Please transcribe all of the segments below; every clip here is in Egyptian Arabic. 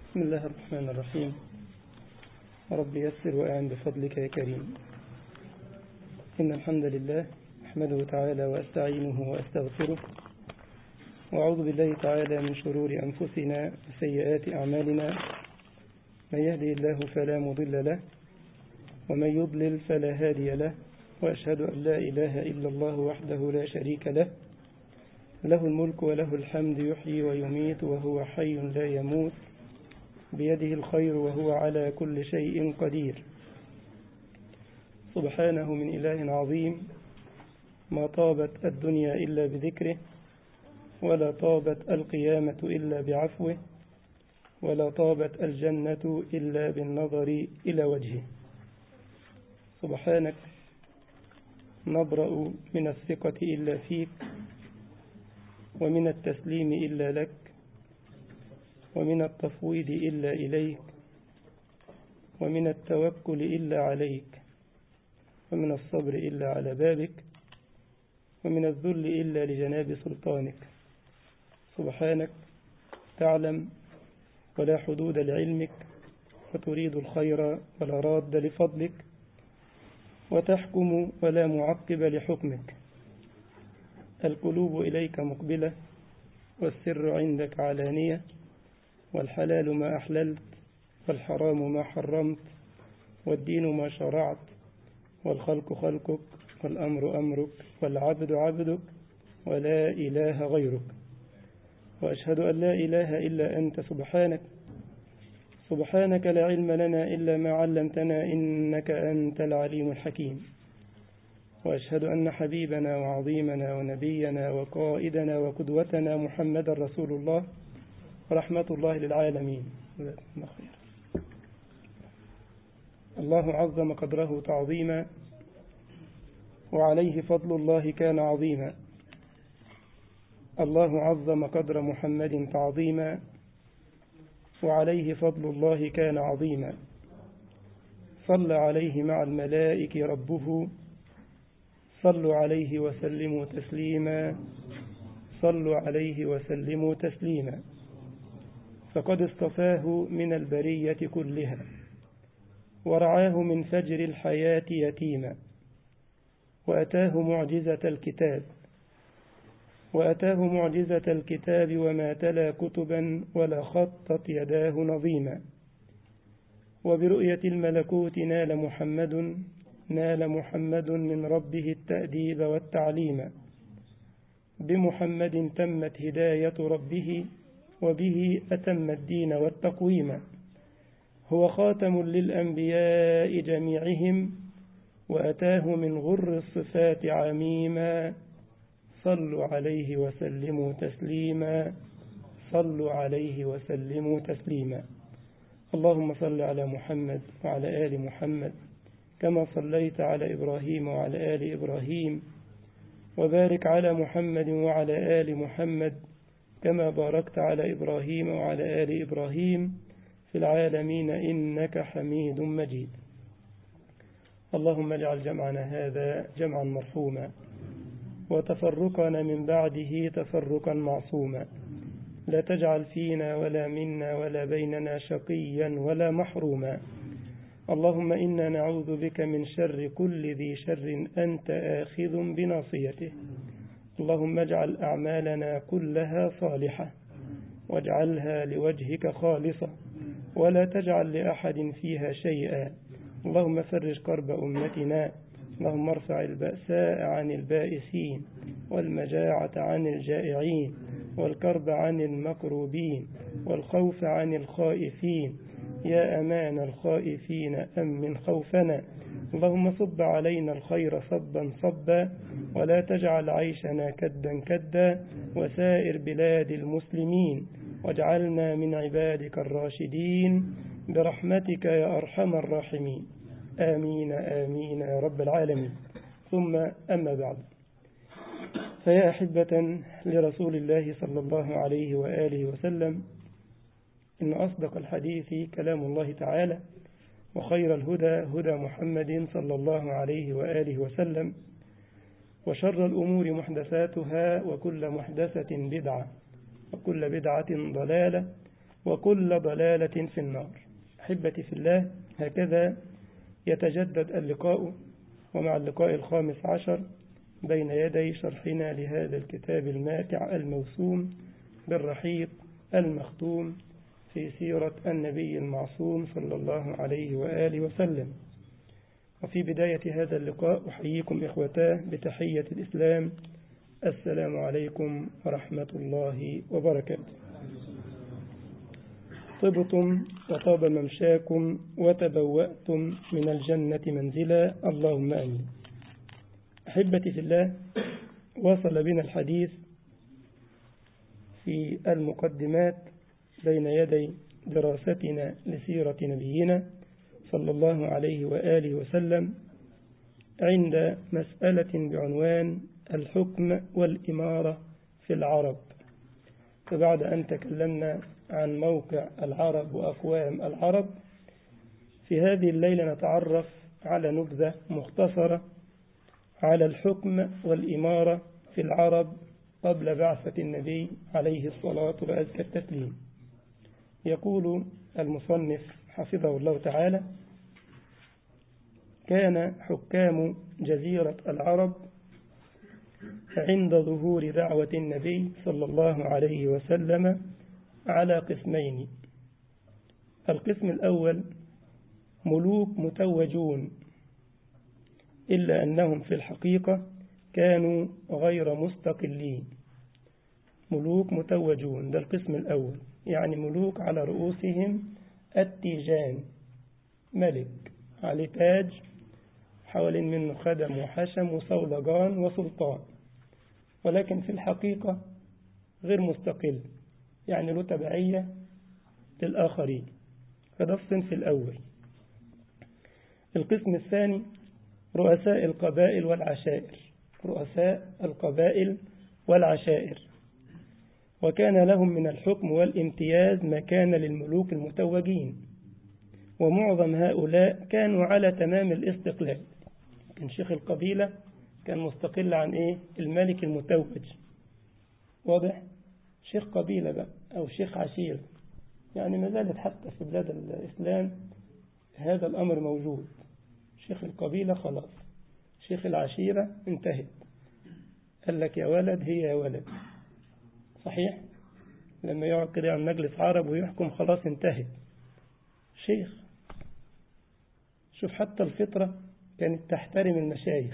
بسم الله الرحمن الرحيم رب يسر وأعن بفضلك يا كريم إن الحمد لله أحمده تعالى وأستعينه وأستغفره وأعوذ بالله تعالى من شرور أنفسنا وسيئات أعمالنا من يهدي الله فلا مضل له ومن يضلل فلا هادي له وأشهد أن لا إله إلا الله وحده لا شريك له له الملك وله الحمد يحيي ويميت وهو حي لا يموت بيده الخير وهو على كل شيء قدير سبحانه من إله عظيم ما طابت الدنيا إلا بذكره ولا طابت القيامة إلا بعفوه ولا طابت الجنة إلا بالنظر إلى وجهه سبحانك نبرأ من الثقة إلا فيك ومن التسليم إلا لك ومن التفويض إلا إليك ومن التوكل إلا عليك ومن الصبر إلا على بابك ومن الذل إلا لجناب سلطانك سبحانك تعلم ولا حدود لعلمك وتريد الخير ولا راد لفضلك وتحكم ولا معقب لحكمك القلوب إليك مقبلة والسر عندك علانية والحلال ما أحللت والحرام ما حرمت والدين ما شرعت والخلق خلقك والأمر أمرك والعبد عبدك ولا إله غيرك وأشهد أن لا إله إلا أنت سبحانك سبحانك لا علم لنا إلا ما علمتنا إنك أنت العليم الحكيم وأشهد أن حبيبنا وعظيمنا ونبينا وقائدنا وقدوتنا محمد رسول الله رحمة الله للعالمين الله عظم قدره تعظيما وعليه فضل الله كان عظيما الله عظم قدر محمد تعظيما وعليه فضل الله كان عظيما صلى عليه مع الملائك ربه صلوا عليه وسلموا تسليما صلوا عليه وسلموا تسليما فقد اصطفاه من البرية كلها ورعاه من فجر الحياة يتيما وأتاه معجزة الكتاب وأتاه معجزة الكتاب وما تلا كتبا ولا خطت يداه نظيما وبرؤية الملكوت نال محمد نال محمد من ربه التأديب والتعليم بمحمد تمت هداية ربه وبه أتم الدين والتقويم هو خاتم للأنبياء جميعهم وأتاه من غر الصفات عميما صلوا عليه وسلموا تسليما صلوا عليه وسلموا تسليما اللهم صل على محمد وعلى آل محمد كما صليت على إبراهيم وعلى آل إبراهيم وبارك على محمد وعلى آل محمد كما باركت على إبراهيم وعلى آل إبراهيم في العالمين إنك حميد مجيد اللهم اجعل جمعنا هذا جمعا مرحوما وتفرقنا من بعده تفرقا معصوما لا تجعل فينا ولا منا ولا بيننا شقيا ولا محروما اللهم إنا نعوذ بك من شر كل ذي شر أنت آخذ بناصيته اللهم اجعل أعمالنا كلها صالحة واجعلها لوجهك خالصة ولا تجعل لأحد فيها شيئا اللهم فرج كرب أمتنا اللهم ارفع البأساء عن البائسين والمجاعة عن الجائعين والكرب عن المكروبين والخوف عن الخائفين يا أمان الخائفين أمن خوفنا اللهم صب علينا الخير صبا صبا ولا تجعل عيشنا كدا كدا وسائر بلاد المسلمين واجعلنا من عبادك الراشدين برحمتك يا أرحم الراحمين آمين آمين يا رب العالمين ثم أما بعد فيا أحبة لرسول الله صلى الله عليه وآله وسلم إن أصدق الحديث كلام الله تعالى وخير الهدى هدى محمد صلى الله عليه وآله وسلم وشر الأمور محدثاتها وكل محدثة بدعة وكل بدعة ضلالة وكل ضلالة في النار أحبتي في الله هكذا يتجدد اللقاء ومع اللقاء الخامس عشر بين يدي شرحنا لهذا الكتاب الماتع الموسوم بالرحيق المختوم في سيرة النبي المعصوم صلى الله عليه وآله وسلم وفي بداية هذا اللقاء أحييكم إخوتاه بتحية الإسلام السلام عليكم ورحمة الله وبركاته طبتم وطاب ممشاكم وتبوأتم من الجنة منزلا اللهم أمين أحبتي في الله وصل بنا الحديث في المقدمات بين يدي دراستنا لسيرة نبينا صلى الله عليه وآله وسلم عند مسألة بعنوان الحكم والإمارة في العرب فبعد أن تكلمنا عن موقع العرب وأقوام العرب في هذه الليلة نتعرف على نبذة مختصرة على الحكم والإمارة في العرب قبل بعثة النبي عليه الصلاة وأزكى التسليم يقول المصنف حفظه الله تعالى كان حكام جزيرة العرب عند ظهور دعوة النبي صلى الله عليه وسلم على قسمين القسم الأول ملوك متوجون إلا أنهم في الحقيقة كانوا غير مستقلين ملوك متوجون ده القسم الأول يعني ملوك على رؤوسهم التيجان ملك عليه تاج حوالين منه خدم وحشم وصولجان وسلطان ولكن في الحقيقة غير مستقل يعني له تبعية للآخرين فده الصنف الأول القسم الثاني رؤساء القبائل والعشائر رؤساء القبائل والعشائر وكان لهم من الحكم والامتياز ما كان للملوك المتوجين ومعظم هؤلاء كانوا على تمام الاستقلال كان شيخ القبيلة كان مستقل عن ايه الملك المتوج واضح شيخ قبيلة بقى أو شيخ عشيرة يعني ما زالت حتى في بلاد الإسلام هذا الأمر موجود شيخ القبيلة خلاص شيخ العشيرة انتهت قال لك يا ولد هي يا ولد صحيح لما يقعد كده عن مجلس عرب ويحكم خلاص انتهت شيخ شوف حتى الفطرة كانت تحترم المشايخ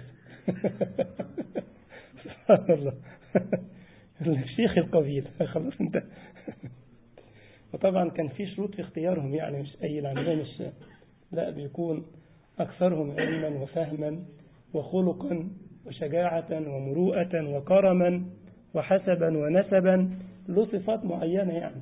سبحان الله شيخ القبيلة خلاص انت وطبعا كان في شروط في اختيارهم يعني مش أي العملية مش لا بيكون أكثرهم علما وفهما وخلقا وشجاعة ومروءة وكرما وحسبا ونسبا له صفات معينة يعني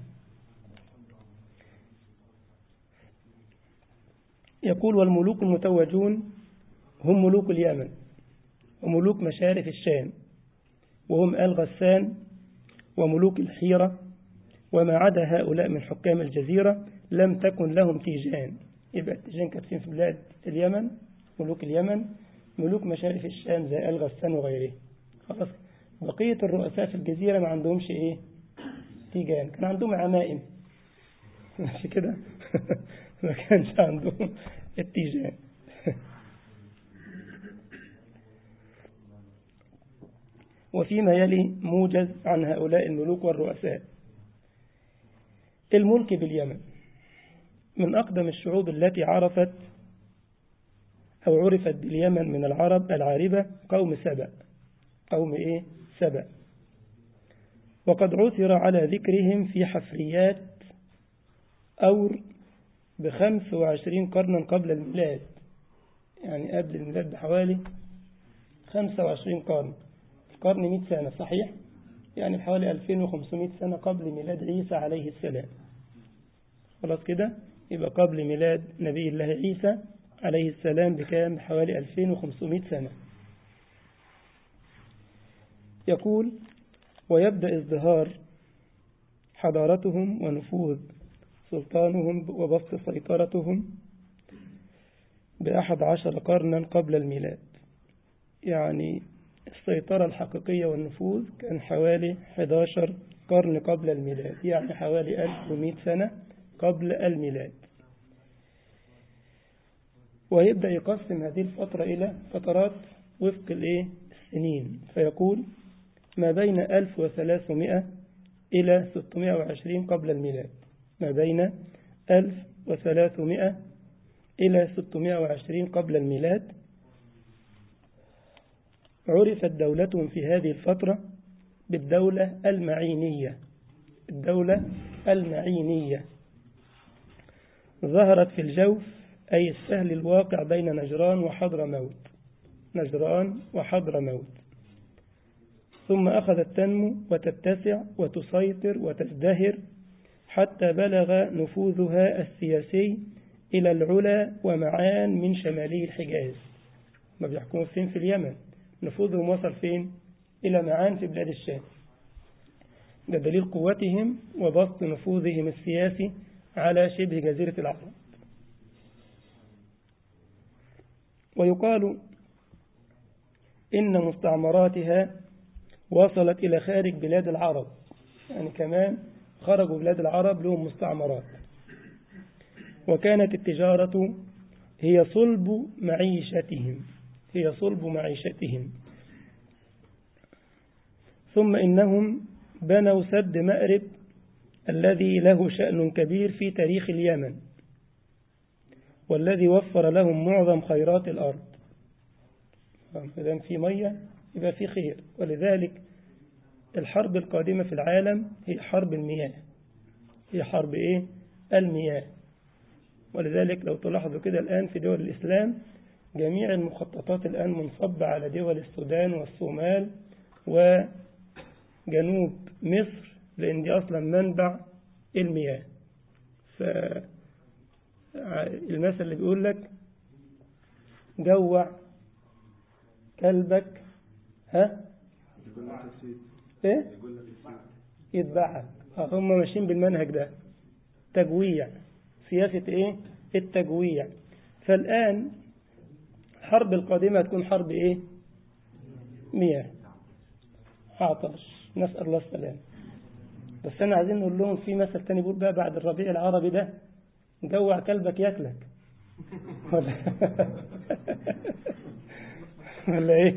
يقول والملوك المتوجون هم ملوك اليمن وملوك مشارف الشام وهم آل غسان وملوك الحيرة وما عدا هؤلاء من حكام الجزيرة لم تكن لهم تيجان يبقى التيجان كانت في بلاد اليمن ملوك اليمن ملوك مشارف الشام زي آل غسان وغيره خلاص بقية الرؤساء في الجزيرة ما عندهمش ايه تيجان كان عندهم عمائم ماشي كده ما كانش عندهم التيجان وفيما يلي موجز عن هؤلاء الملوك والرؤساء الملك باليمن من أقدم الشعوب التي عرفت أو عرفت باليمن من العرب العاربة قوم سبأ قوم إيه سبأ وقد عثر على ذكرهم في حفريات أور بخمس وعشرين قرنا قبل الميلاد يعني قبل الميلاد بحوالي خمسة وعشرين قرن قرن 100 سنة صحيح يعني بحوالي 2500 سنة قبل ميلاد عيسى عليه السلام خلاص كده يبقى قبل ميلاد نبي الله عيسى عليه السلام بكام بحوالي 2500 سنة يقول ويبدأ ازدهار حضارتهم ونفوذ سلطانهم وبسط سيطرتهم بأحد عشر قرنا قبل الميلاد يعني السيطرة الحقيقية والنفوذ كان حوالي 11 قرن قبل الميلاد يعني حوالي 1100 سنة قبل الميلاد ويبدأ يقسم هذه الفترة إلى فترات وفق الإيه؟ السنين فيقول ما بين 1300 إلى 620 قبل الميلاد ما بين 1300 إلى 620 قبل الميلاد عرفت دولتهم في هذه الفترة بالدولة المعينية الدولة المعينية ظهرت في الجوف أي السهل الواقع بين نجران وحضر موت نجران وحضر موت ثم أخذت تنمو وتتسع وتسيطر وتزدهر حتى بلغ نفوذها السياسي إلى العلا ومعان من شمالي الحجاز ما بيحكموا فين في اليمن نفوذهم وصل فين إلى معان في بلاد الشام ده دليل قوتهم وبسط نفوذهم السياسي على شبه جزيرة العرب ويقال إن مستعمراتها وصلت إلى خارج بلاد العرب يعني كمان خرجوا بلاد العرب لهم مستعمرات وكانت التجارة هي صلب معيشتهم هي صلب معيشتهم ثم إنهم بنوا سد مأرب الذي له شأن كبير في تاريخ اليمن والذي وفر لهم معظم خيرات الأرض إذا في مية يبقى في خير ولذلك الحرب القادمة في العالم هي حرب المياه هي حرب إيه؟ المياه ولذلك لو تلاحظوا كده الآن في دول الإسلام جميع المخططات الآن منصبة على دول السودان والصومال وجنوب مصر لأن دي أصلا منبع المياه فالمثل اللي بيقول لك جوع كلبك ها ايه يتبعك هم ماشيين بالمنهج ده تجويع سياسة ايه التجويع فالآن الحرب القادمة تكون حرب ايه مياه عطش نسأل الله السلام بس انا عايزين نقول لهم في مثل تاني بيقول بقى بعد الربيع العربي ده جوع كلبك ياكلك ولا ولا ايه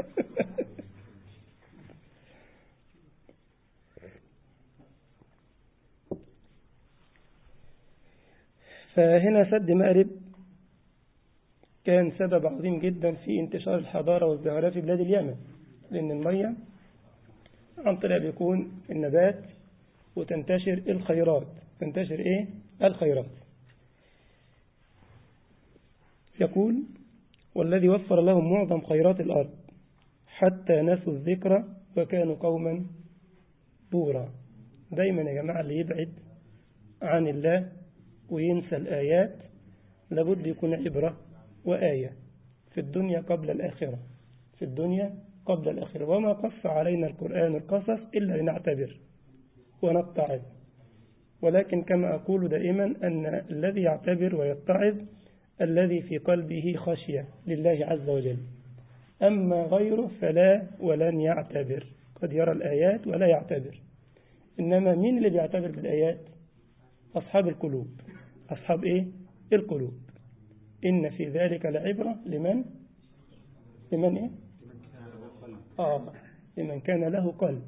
فهنا سد مأرب كان سبب عظيم جدا في انتشار الحضارة والزهراء في بلاد اليمن لأن المية عن طريق بيكون النبات وتنتشر الخيرات تنتشر ايه الخيرات يقول والذي وفر لهم معظم خيرات الأرض حتى نسوا الذكر وكانوا قوما بورا دايما يا جماعة اللي يبعد عن الله وينسى الآيات لابد يكون عبرة وآية في الدنيا قبل الآخرة في الدنيا قبل الآخرة وما قص علينا القرآن القصص إلا لنعتبر ونتعظ ولكن كما أقول دائما أن الذي يعتبر ويتعظ الذي في قلبه خشية لله عز وجل أما غيره فلا ولن يعتبر قد يرى الآيات ولا يعتبر إنما مين اللي بيعتبر بالآيات أصحاب القلوب أصحاب إيه القلوب إن في ذلك لعبرة لمن لمن إيه آه لمن كان له قلب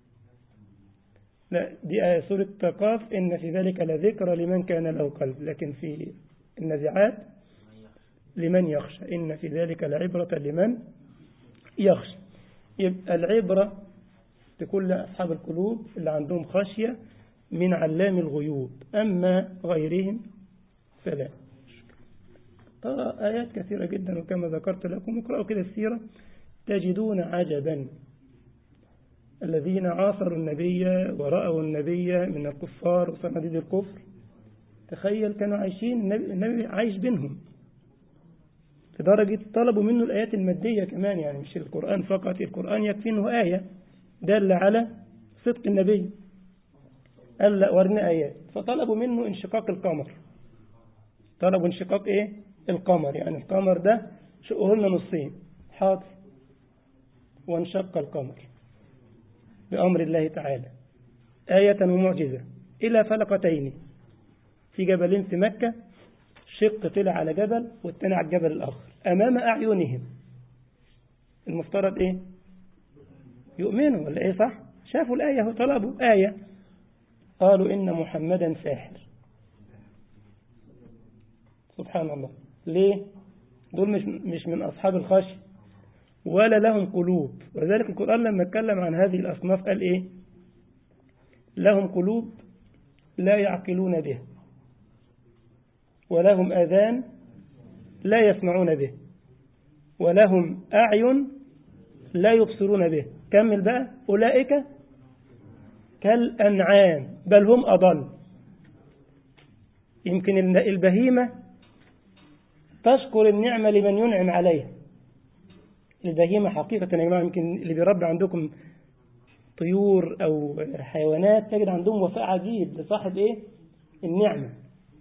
لا دي آية سورة قاف إن في ذلك لذكرى لمن كان له قلب لكن في النزعات لمن يخشى إن في ذلك لعبرة لمن يخشى يبقى العبرة لكل أصحاب القلوب اللي عندهم خشية من علام الغيوب أما غيرهم فلا ترى آيات كثيرة جدا وكما ذكرت لكم اقرأوا كده السيرة تجدون عجبا الذين عاصروا النبي ورأوا النبي من الكفار وصناديد الكفر تخيل كانوا عايشين النبي عايش بينهم لدرجة طلبوا منه الآيات المادية كمان يعني مش القرآن فقط القرآن يكفي انه آية دل على صدق النبي قال لا ورنا آيات فطلبوا منه انشقاق القمر طلبوا انشقاق ايه القمر يعني القمر ده شقه لنا نصين حاضر وانشق القمر بأمر الله تعالى آية ومعجزة إلى فلقتين في جبلين في مكة شق طلع على جبل والتاني على الجبل الآخر أمام أعينهم المفترض إيه يؤمنوا ولا إيه صح شافوا الآية وطلبوا آية قالوا إن محمدا ساحر سبحان الله ليه دول مش مش من أصحاب الخشية ولا لهم قلوب ولذلك القرآن لما اتكلم عن هذه الأصناف قال إيه لهم قلوب لا يعقلون به ولهم آذان لا يسمعون به ولهم أعين لا يبصرون به كمل بقى أولئك كالأنعام بل هم أضل يمكن البهيمة تشكر النعمة لمن ينعم عليها البهيمة حقيقة يا جماعة يمكن اللي بيربي عندكم طيور أو حيوانات تجد عندهم وفاء عجيب لصاحب إيه النعمة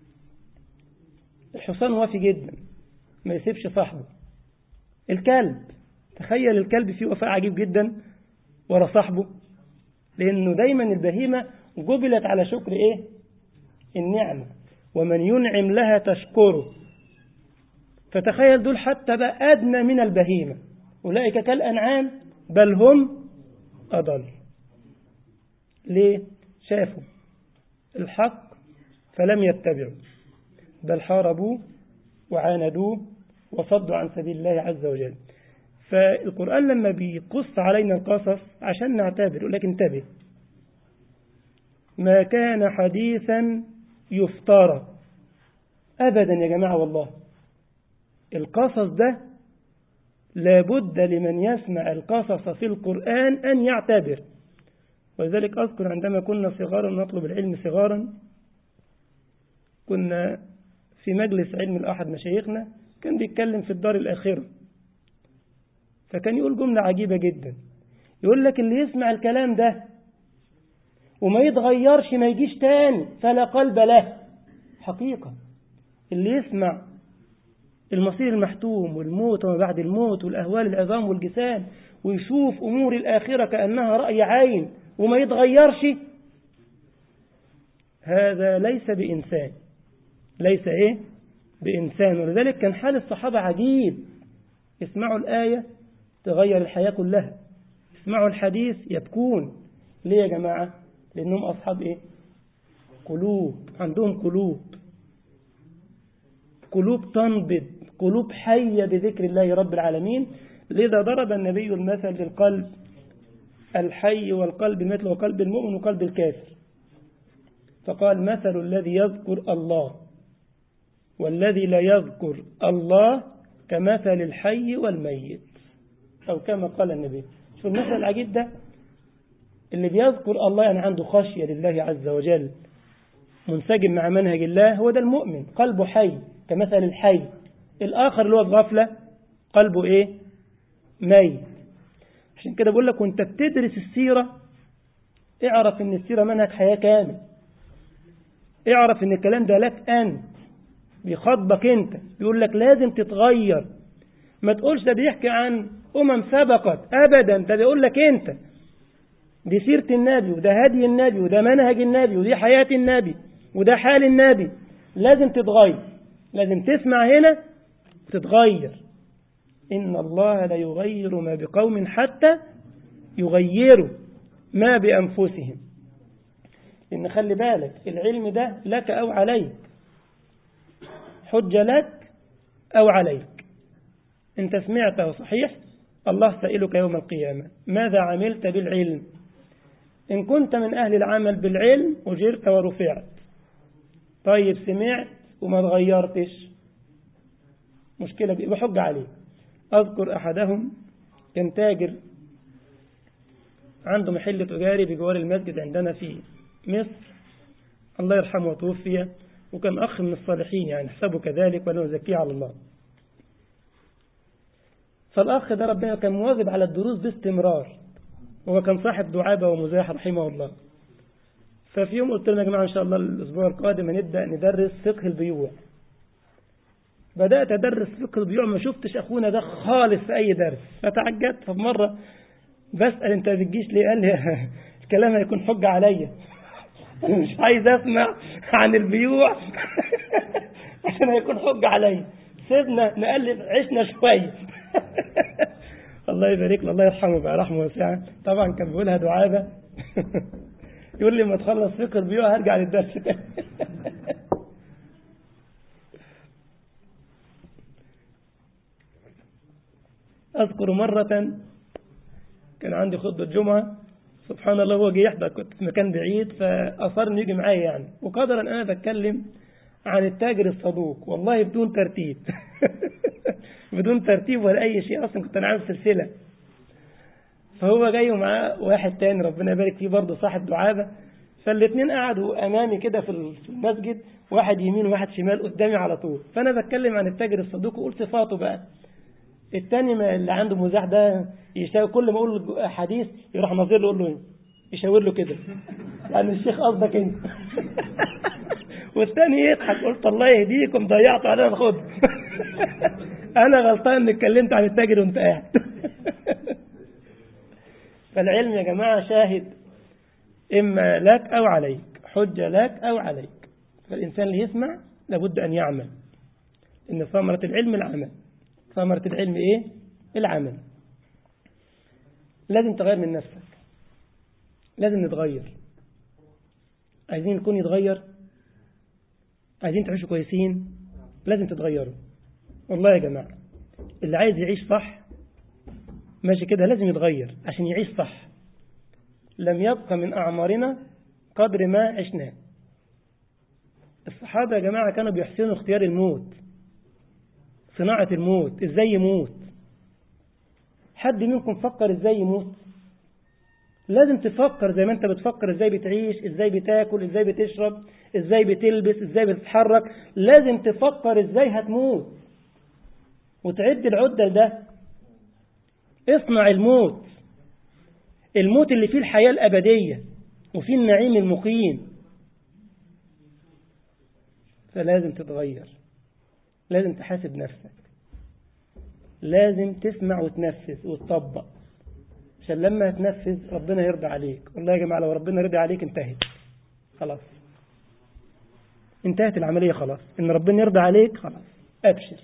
الحصان وافي جدا ما يسيبش صاحبه الكلب تخيل الكلب فيه وفاء عجيب جدا ورا صاحبه لأنه دايما البهيمة جبلت على شكر إيه النعمة ومن ينعم لها تشكره فتخيل دول حتى بقى أدنى من البهيمة أولئك كالأنعام بل هم أضل ليه شافوا الحق فلم يتبعوا بل حاربوه وعاندوه وصدوا عن سبيل الله عز وجل فالقرآن لما بيقص علينا القصص عشان نعتبر يقول لك انتبه ما كان حديثا يفترى أبدا يا جماعة والله القصص ده لابد لمن يسمع القصص في القرآن أن يعتبر ولذلك أذكر عندما كنا صغارا نطلب العلم صغارا كنا في مجلس علم لأحد مشايخنا كان بيتكلم في الدار الآخرة فكان يقول جملة عجيبة جدا يقول لك اللي يسمع الكلام ده وما يتغيرش ما يجيش تاني فلا قلب له حقيقة اللي يسمع المصير المحتوم والموت وما بعد الموت والأهوال العظام والجسام ويشوف أمور الآخرة كأنها رأي عين وما يتغيرش هذا ليس بإنسان ليس إيه بإنسان ولذلك كان حال الصحابة عجيب يسمعوا الآية تغير الحياة كلها يسمعوا الحديث يبكون ليه يا جماعة لأنهم أصحاب إيه قلوب عندهم قلوب قلوب تنبض قلوب حية بذكر الله رب العالمين لذا ضرب النبي المثل للقلب الحي والقلب مثل قلب المؤمن وقلب الكافر فقال مثل الذي يذكر الله والذي لا يذكر الله كمثل الحي والميت أو كما قال النبي شو المثل العجيب ده اللي بيذكر الله يعني عنده خشية لله عز وجل منسجم مع منهج الله هو ده المؤمن قلبه حي كمثل الحي الآخر اللي هو الغفلة قلبه إيه ميت عشان كده بقول لك وانت بتدرس السيرة اعرف ان السيرة منهج حياة كامل اعرف ان الكلام ده لك أنت بيخاطبك انت بيقول لك لازم تتغير ما تقولش ده بيحكي عن أمم سبقت أبدا ده بيقول لك انت دي سيرة النبي وده هدي النبي وده منهج النبي ودي حياة النبي وده حال النبي لازم تتغير لازم تسمع هنا وتتغير إن الله لا يغير ما بقوم حتى يغيروا ما بأنفسهم إن خلي بالك العلم ده لك أو عليك حجة لك أو عليك أنت سمعته صحيح الله سائلك يوم القيامة ماذا عملت بالعلم إن كنت من أهل العمل بالعلم أجرت ورفعت طيب سمعت وما تغيرتش مشكلة بحج عليه أذكر أحدهم كان تاجر عنده محل تجاري بجوار المسجد عندنا في مصر الله يرحمه وتوفي وكان أخ من الصالحين يعني حسبه كذلك ولا نزكيه على الله فالأخ ده ربنا كان مواظب على الدروس باستمرار هو كان صاحب دعابة ومزاح رحمه الله ففي يوم قلت لهم يا جماعة إن شاء الله الأسبوع القادم هنبدأ ندرس فقه البيوع بدأت أدرس فقه البيوع ما شفتش أخونا ده خالص في أي درس فتعجبت فمرة بسأل أنت بتجيش ليه قال لي الكلام هيكون حجة عليا أنا مش عايز أسمع عن البيوع عشان هيكون حجة عليا سيبنا نقلب عشنا شوية الله يبارك له الله يرحمه بقى رحمه واسعة طبعا كان بيقولها دعابة يقول لي ما تخلص فقه البيوع هرجع للدرس تاني أذكر مرة كان عندي خطبة جمعة سبحان الله هو جه يحضر كنت في مكان بعيد فأصر إنه يجي معايا يعني وقدرا أنا بتكلم عن التاجر الصدوق والله بدون ترتيب بدون ترتيب ولا أي شيء أصلا كنت أنا عامل سلسلة فهو جاي ومعاه واحد تاني ربنا يبارك فيه برضه صاحب دعابة فالاثنين قعدوا أمامي كده في المسجد واحد يمين وواحد شمال قدامي على طول فأنا بتكلم عن التاجر الصدوق وقلت صفاته بقى التاني ما اللي عنده مزاح ده يشاور كل ما اقول له حديث يروح ناظر له يقول له يشاور له كده يعني الشيخ قصدك انت والتاني يضحك قلت الله يهديكم ضيعتوا علينا الخطبه انا غلطان اني اتكلمت عن التاجر وانت قاعد فالعلم يا جماعه شاهد اما لك او عليك حجه لك او عليك فالانسان اللي يسمع لابد ان يعمل ان ثمره العلم العمل ثمرة العلم إيه؟ العمل لازم تغير من نفسك لازم نتغير عايزين نكون يتغير عايزين تعيشوا كويسين لازم تتغيروا والله يا جماعة اللي عايز يعيش صح ماشي كده لازم يتغير عشان يعيش صح لم يبقى من أعمارنا قدر ما عشناه الصحابة يا جماعة كانوا بيحسنوا اختيار الموت صناعة الموت ازاي يموت حد منكم فكر ازاي يموت لازم تفكر زي ما انت بتفكر ازاي بتعيش ازاي بتاكل ازاي بتشرب ازاي بتلبس ازاي بتتحرك لازم تفكر ازاي هتموت وتعد العدة لده اصنع الموت الموت اللي فيه الحياة الأبدية وفيه النعيم المقيم فلازم تتغير لازم تحاسب نفسك لازم تسمع وتنفذ وتطبق عشان لما تنفذ ربنا يرضى عليك والله يا جماعة لو ربنا رضي عليك انتهت خلاص انتهت العملية خلاص ان ربنا يرضى عليك خلاص ابشر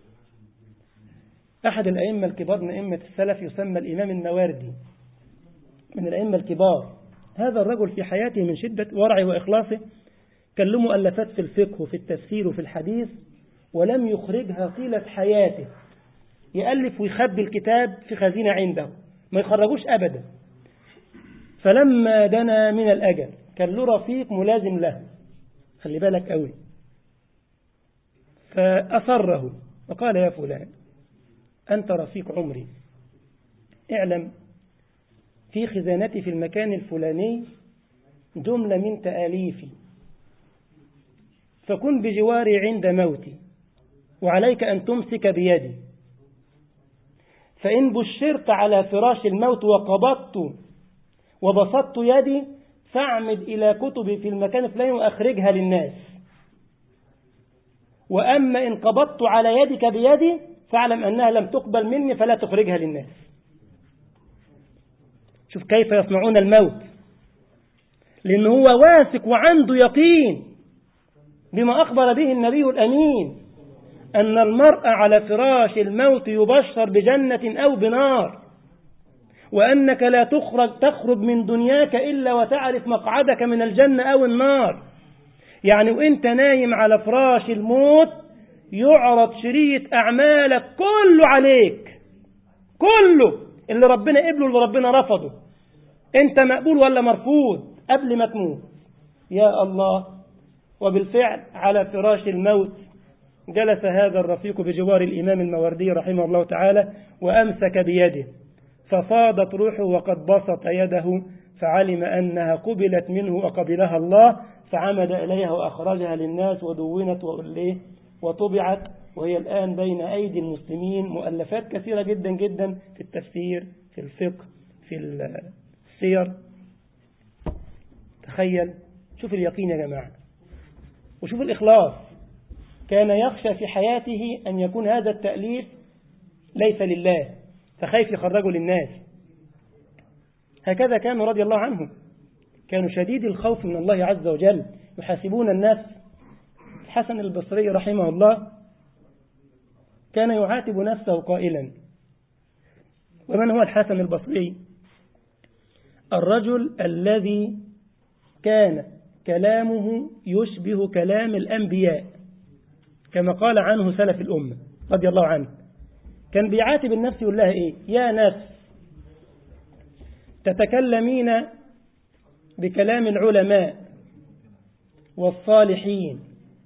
احد الائمة الكبار من ائمة السلف يسمى الامام النواردي من الائمة الكبار هذا الرجل في حياته من شدة ورعه واخلاصه كان له مؤلفات في الفقه وفي التفسير وفي الحديث ولم يخرجها طيلة حياته يألف ويخبي الكتاب في خزينة عنده ما يخرجوش أبدا فلما دنا من الأجل كان له رفيق ملازم له خلي بالك قوي فأصره وقال يا فلان أنت رفيق عمري اعلم في خزانتي في المكان الفلاني جملة من تآليفي فكن بجواري عند موتي وعليك أن تمسك بيدي فإن بشرت على فراش الموت وقبضت وبسطت يدي فاعمد إلى كتبي في المكان الفلاني وأخرجها للناس وأما إن قبضت على يدك بيدي فاعلم أنها لم تقبل مني فلا تخرجها للناس شوف كيف يصنعون الموت لأنه هو واثق وعنده يقين بما أخبر به النبي الأمين أن المرء على فراش الموت يبشر بجنة أو بنار وأنك لا تخرج تخرج من دنياك إلا وتعرف مقعدك من الجنة أو النار يعني وإنت نايم على فراش الموت يعرض شريط أعمالك كله عليك كله اللي ربنا قبله واللي ربنا رفضه أنت مقبول ولا مرفوض قبل ما تموت يا الله وبالفعل على فراش الموت جلس هذا الرفيق بجوار الإمام الموردي رحمه الله تعالى وأمسك بيده ففاضت روحه وقد بسط يده فعلم أنها قبلت منه وقبلها الله فعمد إليها وأخرجها للناس ودونت وطبعت وهي الآن بين أيدي المسلمين مؤلفات كثيرة جدا جدا في التفسير في الفقه في السير تخيل شوف اليقين يا جماعة وشوف الإخلاص كان يخشى في حياته أن يكون هذا التأليف ليس لله فخايف يخرجه للناس هكذا كان رضي الله عنه كانوا شديد الخوف من الله عز وجل يحاسبون الناس الحسن البصري رحمه الله كان يعاتب نفسه قائلا ومن هو الحسن البصري الرجل الذي كان كلامه يشبه كلام الأنبياء كما قال عنه سلف الأمة رضي الله عنه كان بيعاتب النفس يقول لها إيه يا نفس تتكلمين بكلام العلماء والصالحين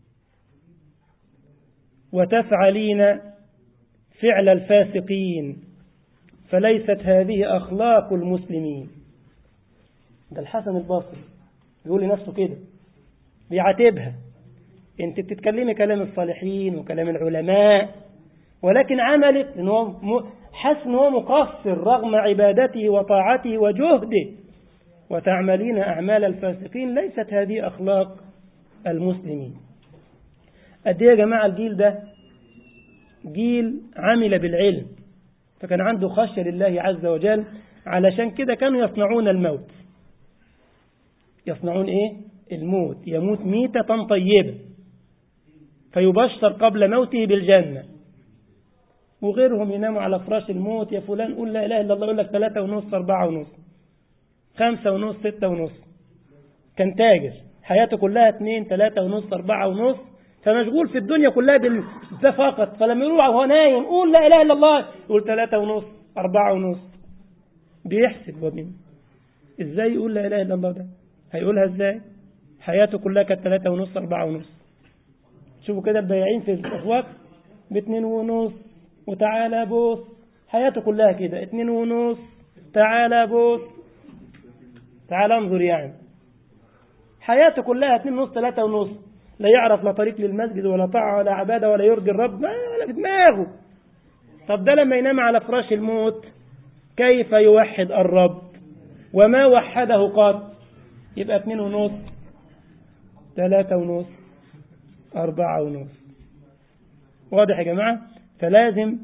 وتفعلين فعل الفاسقين فليست هذه أخلاق المسلمين ده الحسن البصري يقول لنفسه كده بيعاتبها انت بتتكلمي كلام الصالحين وكلام العلماء ولكن عملك ان هو حس ان هو مقصر رغم عبادته وطاعته وجهده وتعملين أعمال الفاسقين ليست هذه أخلاق المسلمين قد يا جماعة الجيل ده جيل عمل بالعلم فكان عنده خشية لله عز وجل علشان كده كانوا يصنعون الموت يصنعون ايه الموت يموت ميتة طيبة فيبشر قبل موته بالجنة وغيرهم يناموا على فراش الموت يا فلان قول لا إله إلا الله يقول لك ثلاثة ونص أربعة ونص خمسة ونص ستة ونص كان تاجر حياته كلها اتنين ثلاثة ونص أربعة ونص فمشغول في الدنيا كلها ده فقط فلما يروح وهو نايم قول لا إله إلا الله يقول ثلاثة ونص أربعة ونص بيحسب ومن إزاي يقول لا إله إلا الله ده هيقولها إزاي حياته كلها كانت ثلاثة ونص أربعة ونص شوفوا كده البياعين في الأسواق باتنين ونص وتعالى بوس حياته كلها كده اتنين ونص تعالى بوس تعال انظر يعني حياته كلها اتنين ونص ثلاثة ونص لا يعرف لا طريق للمسجد ولا طاعة ولا عبادة ولا يرجي الرب ما ولا في دماغه طب ده لما ينام على فراش الموت كيف يوحد الرب وما وحده قط يبقى اتنين ونص ثلاثة ونص أربعة ونص واضح يا جماعة فلازم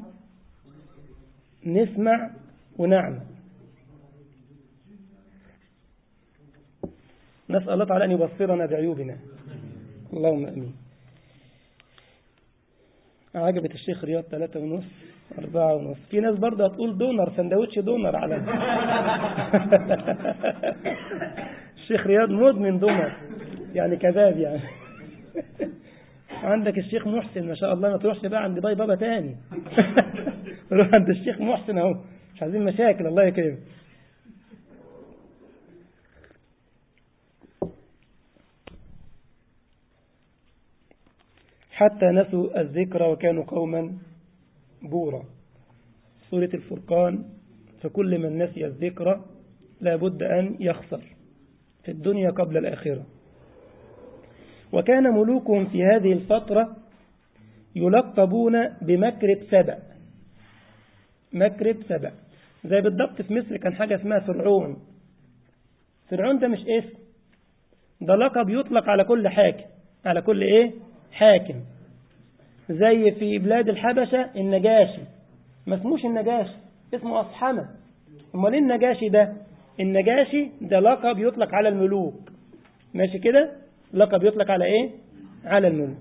نسمع ونعمل نسأل الله تعالى أن يبصرنا بعيوبنا اللهم أمين عجبت الشيخ رياض ثلاثة ونص أربعة ونص في ناس برضه هتقول دونر سندوتش دونر على الشيخ رياض مدمن دونر يعني كذاب يعني عندك الشيخ محسن ما شاء الله ما تروحش بقى عند باي بابا تاني روح عند الشيخ محسن اهو مش عايزين مشاكل الله يكرمك حتى نسوا الذكر وكانوا قوما بورا سورة الفرقان فكل من نسي الذكر لابد أن يخسر في الدنيا قبل الآخرة وكان ملوكهم في هذه الفترة يلقبون بمكرب سبع مكرب سبع زي بالضبط في مصر كان حاجة اسمها فرعون فرعون ده مش اسم ده لقب يطلق على كل حاكم على كل ايه حاكم زي في بلاد الحبشة النجاشي ما اسموش النجاشي اسمه أصحمة امال ايه النجاشي ده النجاشي ده لقب يطلق على الملوك ماشي كده لقب يطلق على ايه على الملك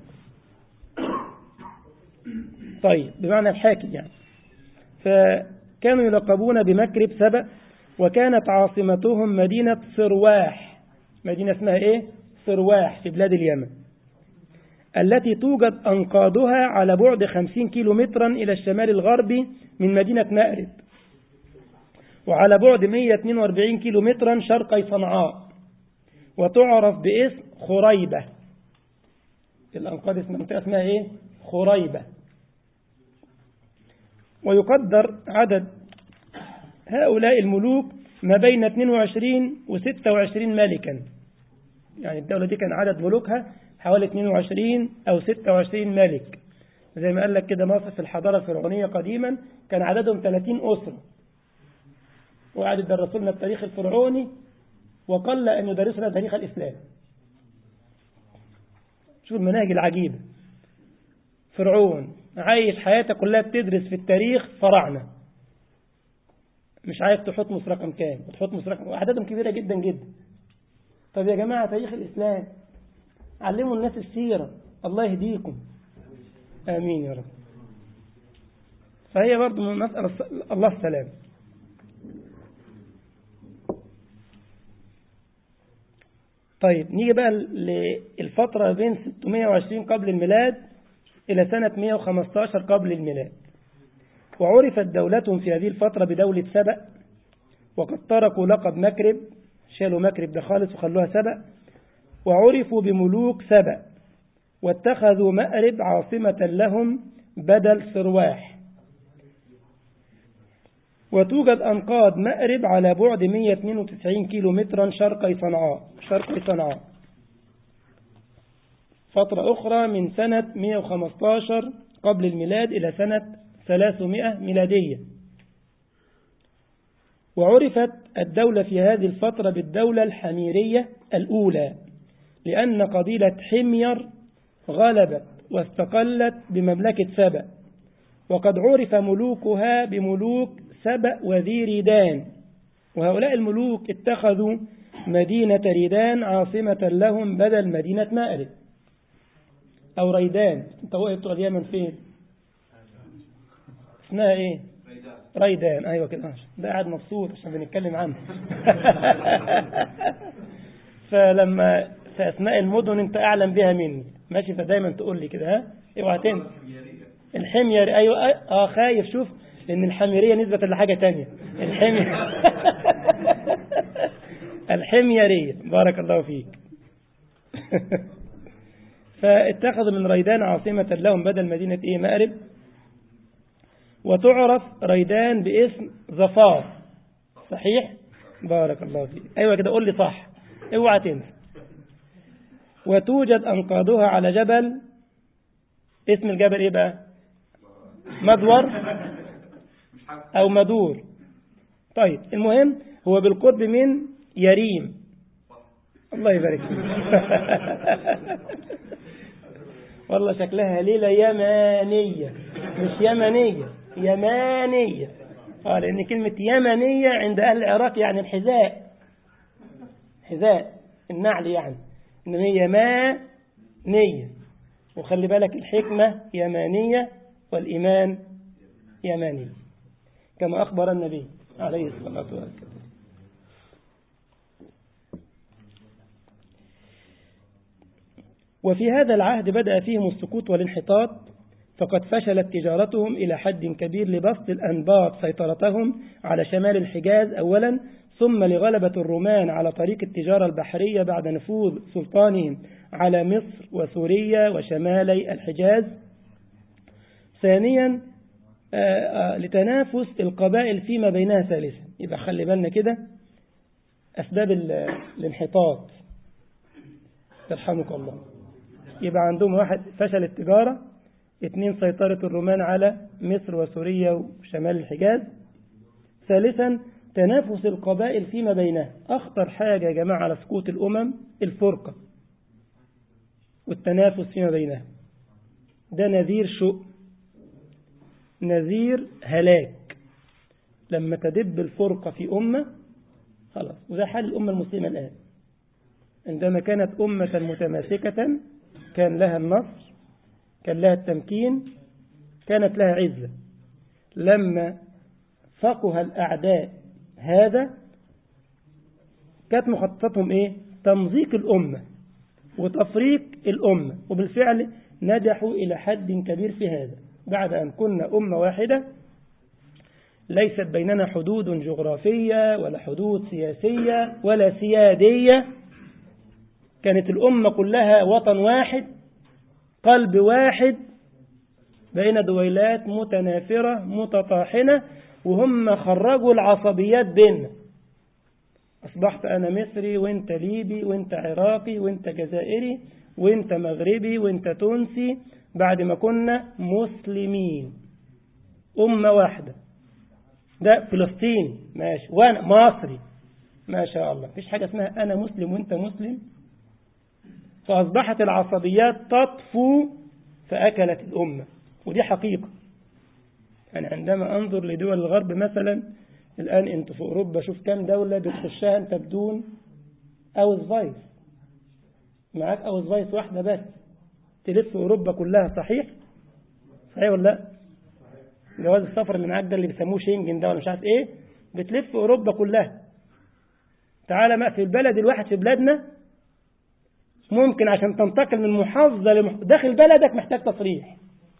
طيب بمعنى الحاكم يعني فكانوا يلقبون بمكرب سبأ وكانت عاصمتهم مدينة صرواح مدينة اسمها ايه صرواح في بلاد اليمن التي توجد أنقاضها على بعد خمسين كيلو مترا إلى الشمال الغربي من مدينة مأرب وعلى بعد 142 كيلو مترا شرقي صنعاء وتعرف باسم خريبة الأنقاض اسمها منطقة اسمها ايه خريبة ويقدر عدد هؤلاء الملوك ما بين 22 و 26 ملكا يعني الدولة دي كان عدد ملوكها حوالي 22 أو 26 ملك زي ما قال لك كده مصر في الحضارة الفرعونية قديما كان عددهم 30 أسرة وقعد يدرسوا لنا التاريخ الفرعوني وقل أن يدرسوا لنا تاريخ الإسلام شوف المناهج العجيبة فرعون عايش حياته كلها بتدرس في التاريخ فراعنة مش عارف تحط رقم كام وتحط رقم أعدادهم كبيرة جدا جدا طب يا جماعة تاريخ الإسلام علموا الناس السيرة الله يهديكم آمين يا رب فهي برضه مسألة الله السلام طيب نيجي بقى للفترة بين 620 قبل الميلاد إلى سنة 115 قبل الميلاد وعرفت دولتهم في هذه الفترة بدولة سبأ وقد تركوا لقب مكرب شالوا مكرب ده خالص وخلوها سبأ وعرفوا بملوك سبأ واتخذوا مأرب عاصمة لهم بدل سرواح وتوجد أنقاض مأرب على بعد 192 كيلو مترا شرقي صنعاء شرقي صنعاء فترة أخرى من سنة 115 قبل الميلاد إلى سنة 300 ميلادية وعرفت الدولة في هذه الفترة بالدولة الحميرية الأولى لأن قبيلة حمير غلبت واستقلت بمملكة سبأ وقد عرف ملوكها بملوك سبأ وذي ريدان وهؤلاء الملوك اتخذوا مدينة ريدان عاصمة لهم بدل مدينة مأرب أو ريدان انت وقفت اليمن فين اسمها ايه ريدان ايوه كده ده قاعد مبسوط عشان بنتكلم عنه فلما في اسماء المدن انت اعلم بها مني ماشي فدايما تقول لي كده ها اوعى تنسى الحمير ايوه اه خايف شوف لان الحميريه نسبه لحاجه تانية الحمير الحميريه بارك الله فيك فاتخذوا من ريدان عاصمة لهم بدل مدينة ايه مأرب وتعرف ريدان باسم ظفار صحيح بارك الله فيك ايوه كده قول لي صح اوعى تنسى وتوجد انقاضها على جبل اسم الجبل ايه بقى مدور او مدور طيب المهم هو بالقرب من يريم الله يبارك فيك والله شكلها ليلة يمانية مش يمنية يمانية اه لأن كلمة يمنية عند أهل العراق يعني الحذاء حذاء النعل يعني إنما هي يمانية وخلي بالك الحكمة يمانية والإيمان يماني كما أخبر النبي عليه الصلاة والسلام وفي هذا العهد بدأ فيهم السقوط والانحطاط فقد فشلت تجارتهم إلى حد كبير لبسط الأنباط سيطرتهم على شمال الحجاز أولا ثم لغلبة الرومان على طريق التجارة البحرية بعد نفوذ سلطانهم على مصر وسوريا وشمالي الحجاز ثانيا آآ آآ لتنافس القبائل فيما بينها ثالثا يبقى خلي بالنا كده أسباب الانحطاط يرحمك الله يبقى عندهم واحد فشل التجارة اثنين سيطرة الرومان على مصر وسوريا وشمال الحجاز ثالثا تنافس القبائل فيما بينها أخطر حاجة يا جماعة على سقوط الأمم الفرقة والتنافس فيما بينها ده نذير شؤم نذير هلاك لما تدب الفرقة في أمة خلاص وده حال الأمة المسلمة الآن عندما كانت أمة متماسكة كان لها النصر كان لها التمكين كانت لها عزة لما فقه الأعداء هذا كانت مخططتهم إيه تمزيق الأمة وتفريق الأمة وبالفعل نجحوا إلى حد كبير في هذا بعد أن كنا أمة واحدة ليست بيننا حدود جغرافية ولا حدود سياسية ولا سيادية كانت الأمة كلها وطن واحد قلب واحد بين دويلات متنافرة متطاحنة وهم خرجوا العصبيات بيننا أصبحت أنا مصري وانت ليبي وانت عراقي وانت جزائري وانت مغربي وانت تونسي بعد ما كنا مسلمين أمة واحدة ده فلسطيني ماشي وانا مصري ما شاء الله مفيش حاجة اسمها أنا مسلم وانت مسلم فأصبحت العصبيات تطفو فأكلت الأمة ودي حقيقة أنا عندما أنظر لدول الغرب مثلا الآن أنت في أوروبا شوف كم دولة بتخشها أنت بدون أوز فايس معاك أو سبايس واحدة بس تلف أوروبا كلها صحيح صحيح ولا لا جواز السفر اللي معاك ده اللي بيسموه شنجن ده ولا مش عارف ايه بتلف أوروبا كلها تعالى ما في البلد الواحد في بلادنا ممكن عشان تنتقل من محافظة لمح... داخل بلدك محتاج تصريح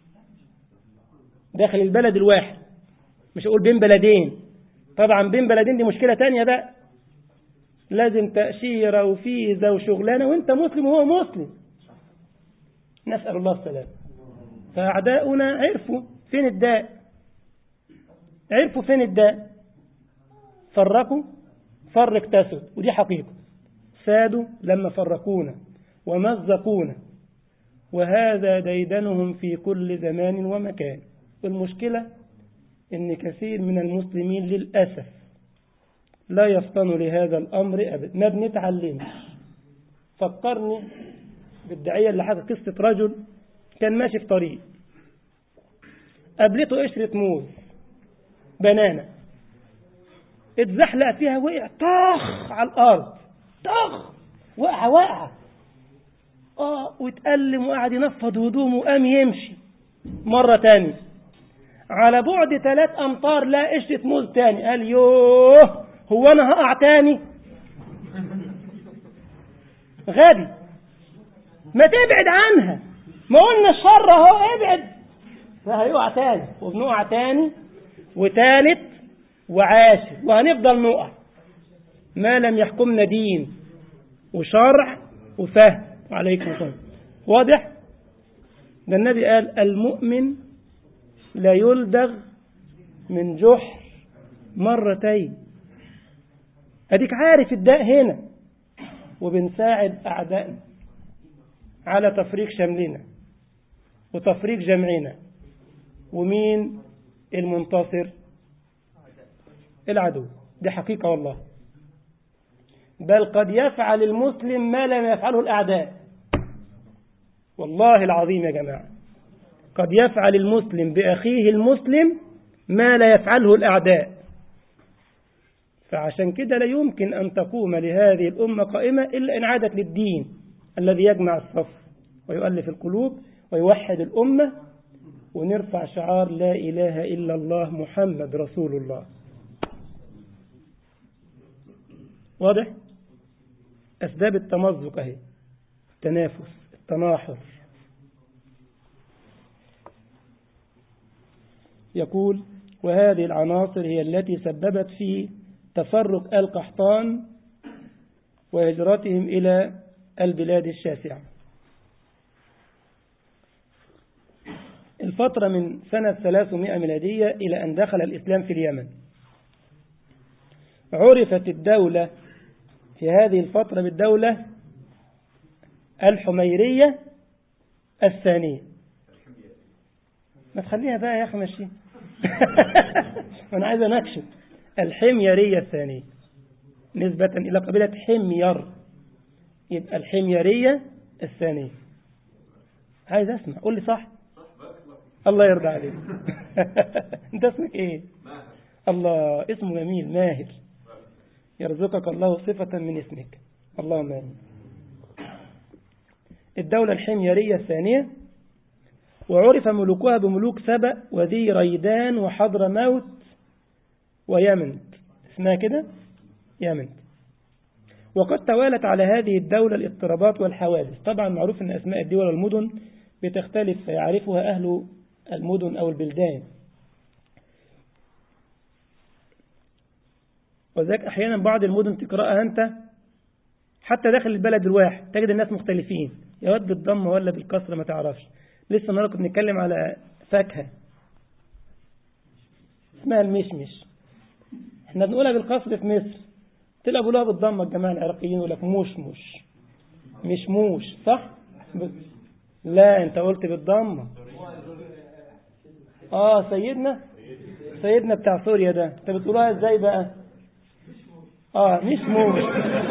داخل البلد الواحد مش أقول بين بلدين طبعا بين بلدين دي مشكلة تانية بقى لازم تأشيرة وفيزا وشغلانة وانت مسلم وهو مسلم نسأل الله السلام فأعداؤنا عرفوا فين الداء عرفوا فين الداء فرقوا فرق تسد ودي حقيقة سادوا لما فرقونا ومزقونا وهذا ديدنهم في كل زمان ومكان والمشكلة ان كثير من المسلمين للأسف لا يفطنوا لهذا الأمر أبدا ما بنتعلمش فكرني بالدعية اللي حكى قصة رجل كان ماشي في طريق قابلته قشرة موز بنانة اتزحلق فيها وقع طخ على الأرض طخ وقع وقع اه واتألم وقعد ينفض هدومه وقام يمشي مرة تاني على بعد ثلاث أمتار لا قشرة موز تاني قال يوه هو أنا هقع تاني غبي ما تبعد عنها ما قلنا الشر اهو ابعد فهيقع تاني وبنقع تاني وتالت وعاشر وهنفضل نقع ما لم يحكمنا دين وشرع وفهم وعليكم السلام واضح ده النبي قال المؤمن لا يلدغ من جحر مرتين اديك عارف الداء هنا وبنساعد اعدائنا على تفريق شملنا وتفريق جمعنا ومين المنتصر العدو دي حقيقة والله بل قد يفعل المسلم ما لم يفعله الأعداء والله العظيم يا جماعة قد يفعل المسلم بأخيه المسلم ما لا يفعله الأعداء فعشان كده لا يمكن أن تقوم لهذه الأمة قائمة إلا إن عادت للدين الذي يجمع الصف ويؤلف القلوب ويوحد الأمة ونرفع شعار لا إله إلا الله محمد رسول الله واضح أسباب التمزق أهي التنافس التناحر يقول وهذه العناصر هي التي سببت في تفرق القحطان وهجرتهم إلى البلاد الشاسعة الفترة من سنة 300 ميلادية إلى أن دخل الإسلام في اليمن عرفت الدولة في هذه الفترة بالدولة الحميرية الثانية ما تخليها بقى يا أخي ماشي أنا عايز أنكشف الحميرية الثانية نسبة إلى قبيلة حمير يبقى الحميرية الثانية عايز أسمع قول لي صح الله يرضى عليك انت اسمك ايه الله اسمه جميل ماهر يرزقك الله صفة من اسمك اللهم امين الدولة الحميرية الثانية وعرف ملوكها بملوك سبأ وذي ريدان وحضر موت ويمن اسمها كده يمن وقد توالت على هذه الدولة الاضطرابات والحوادث طبعا معروف أن أسماء الدول والمدن بتختلف فيعرفها أهل المدن أو البلدان وذلك أحيانا بعض المدن تقرأها أنت حتى داخل البلد الواحد تجد الناس مختلفين يا واد بالضم ولا بالكسر ما تعرفش لسه النهارده كنت بنتكلم على فاكهة اسمها المشمش احنا بنقولها بالكسر في مصر تلاقوا بيقولوها بالضمه الجماعه العراقيين يقول لك مشمش مشموش صح ب... لا انت قلت بالضمه اه سيدنا سيدنا بتاع سوريا ده انت بتقولوها ازاي بقى اه مشموش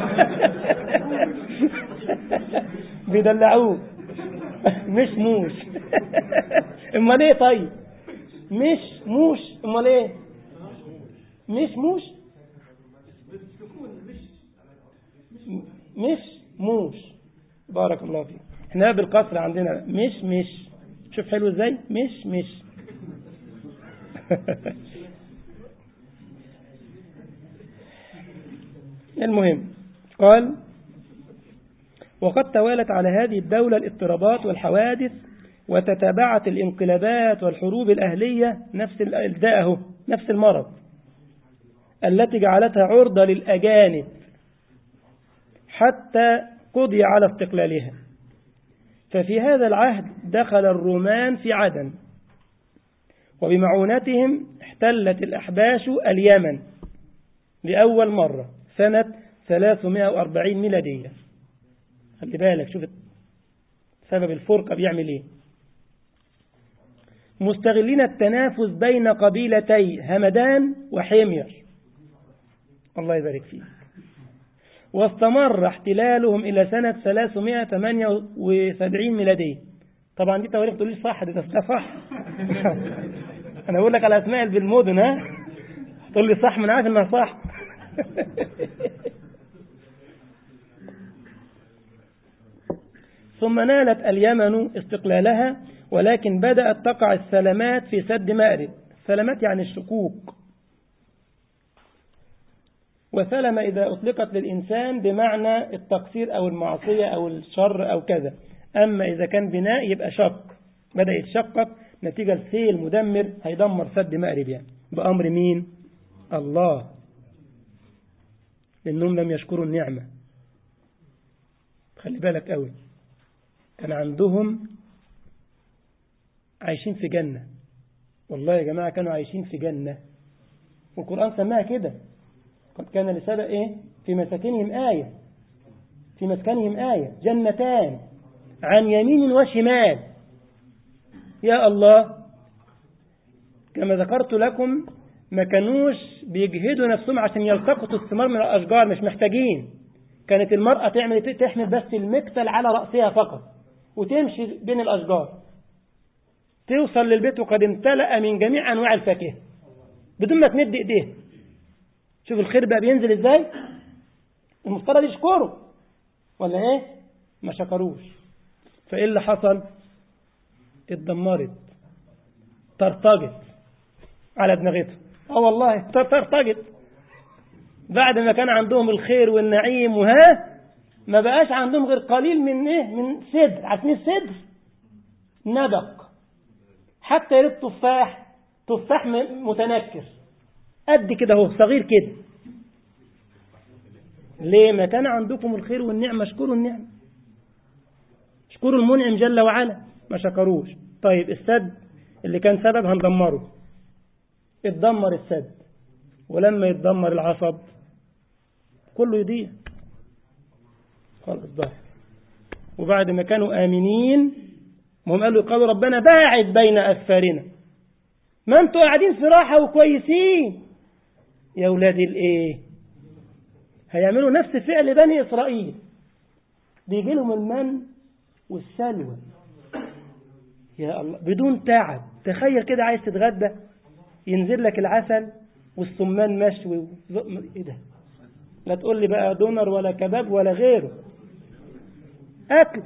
بيدلعوه مش موش امال ايه طيب مش موش امال ايه مش موش مش موش بارك الله فيك احنا بالقصر عندنا مش مش شوف حلو ازاي مش مش المهم قال وقد توالت على هذه الدولة الاضطرابات والحوادث وتتابعت الانقلابات والحروب الأهلية نفس الداء نفس المرض التي جعلتها عرضة للأجانب حتى قضي على استقلالها ففي هذا العهد دخل الرومان في عدن وبمعونتهم احتلت الأحباش اليمن لأول مرة سنة 340 ميلادية خلي بالك شوف سبب الفرقة بيعمل ايه مستغلين التنافس بين قبيلتي همدان وحمير الله يبارك فيك واستمر احتلالهم إلى سنة 378 ميلادية طبعا دي تواريخ تقول لي صح ده ده صح أنا أقول لك على أسماء بالمدن ها تقول لي صح من عارف إنها صح ثم نالت اليمن استقلالها ولكن بدأت تقع السلامات في سد مأرب سلامات يعني الشكوك وسلم إذا أطلقت للإنسان بمعنى التقصير أو المعصية أو الشر أو كذا أما إذا كان بناء يبقى شق بدأ يتشقق نتيجة السيل مدمر هيدمر سد مأرب يعني بأمر مين الله لأنهم لم يشكروا النعمة خلي بالك قوي كان عندهم عايشين في جنة والله يا جماعة كانوا عايشين في جنة والقرآن سماها كده قد كان لسبق إيه في مساكنهم آية في مسكنهم آية جنتان عن يمين وشمال يا الله كما ذكرت لكم ما كانوش بيجهدوا نفسهم عشان يلتقطوا الثمار من الأشجار مش محتاجين كانت المرأة تعمل تحمل بس المكتل على رأسها فقط وتمشي بين الأشجار توصل للبيت وقد امتلأ من جميع أنواع الفاكهة بدون ما تمد إيديه شوف الخير بقى بينزل إزاي المفترض يشكروا ولا إيه ما شكروش فإيه اللي حصل اتدمرت ترتجت على دماغتهم اه والله ترتجت بعد ما كان عندهم الخير والنعيم وها ما بقاش عندهم غير قليل من ايه من سدر عارفين السدر نبق حتى يا ريت تفاح تفاح متنكر قد كده اهو صغير كده ليه ما كان عندكم الخير والنعمة اشكروا النعمة اشكروا المنعم جل وعلا ما شكروش طيب السد اللي كان سبب هندمره اتدمر السد ولما يتدمر العصب كله يضيع خلاص ضاع وبعد ما كانوا آمنين هم قالوا قالوا ربنا باعد بين أسفارنا ما انتوا قاعدين في راحة وكويسين يا أولاد الإيه هيعملوا نفس فعل بني إسرائيل بيجي لهم المن والسلوى يا الله بدون تعب تخيل كده عايز تتغدى ينزل لك العسل والسمان مشوي ايه ده لا تقول لي بقى دونر ولا كباب ولا غيره أكل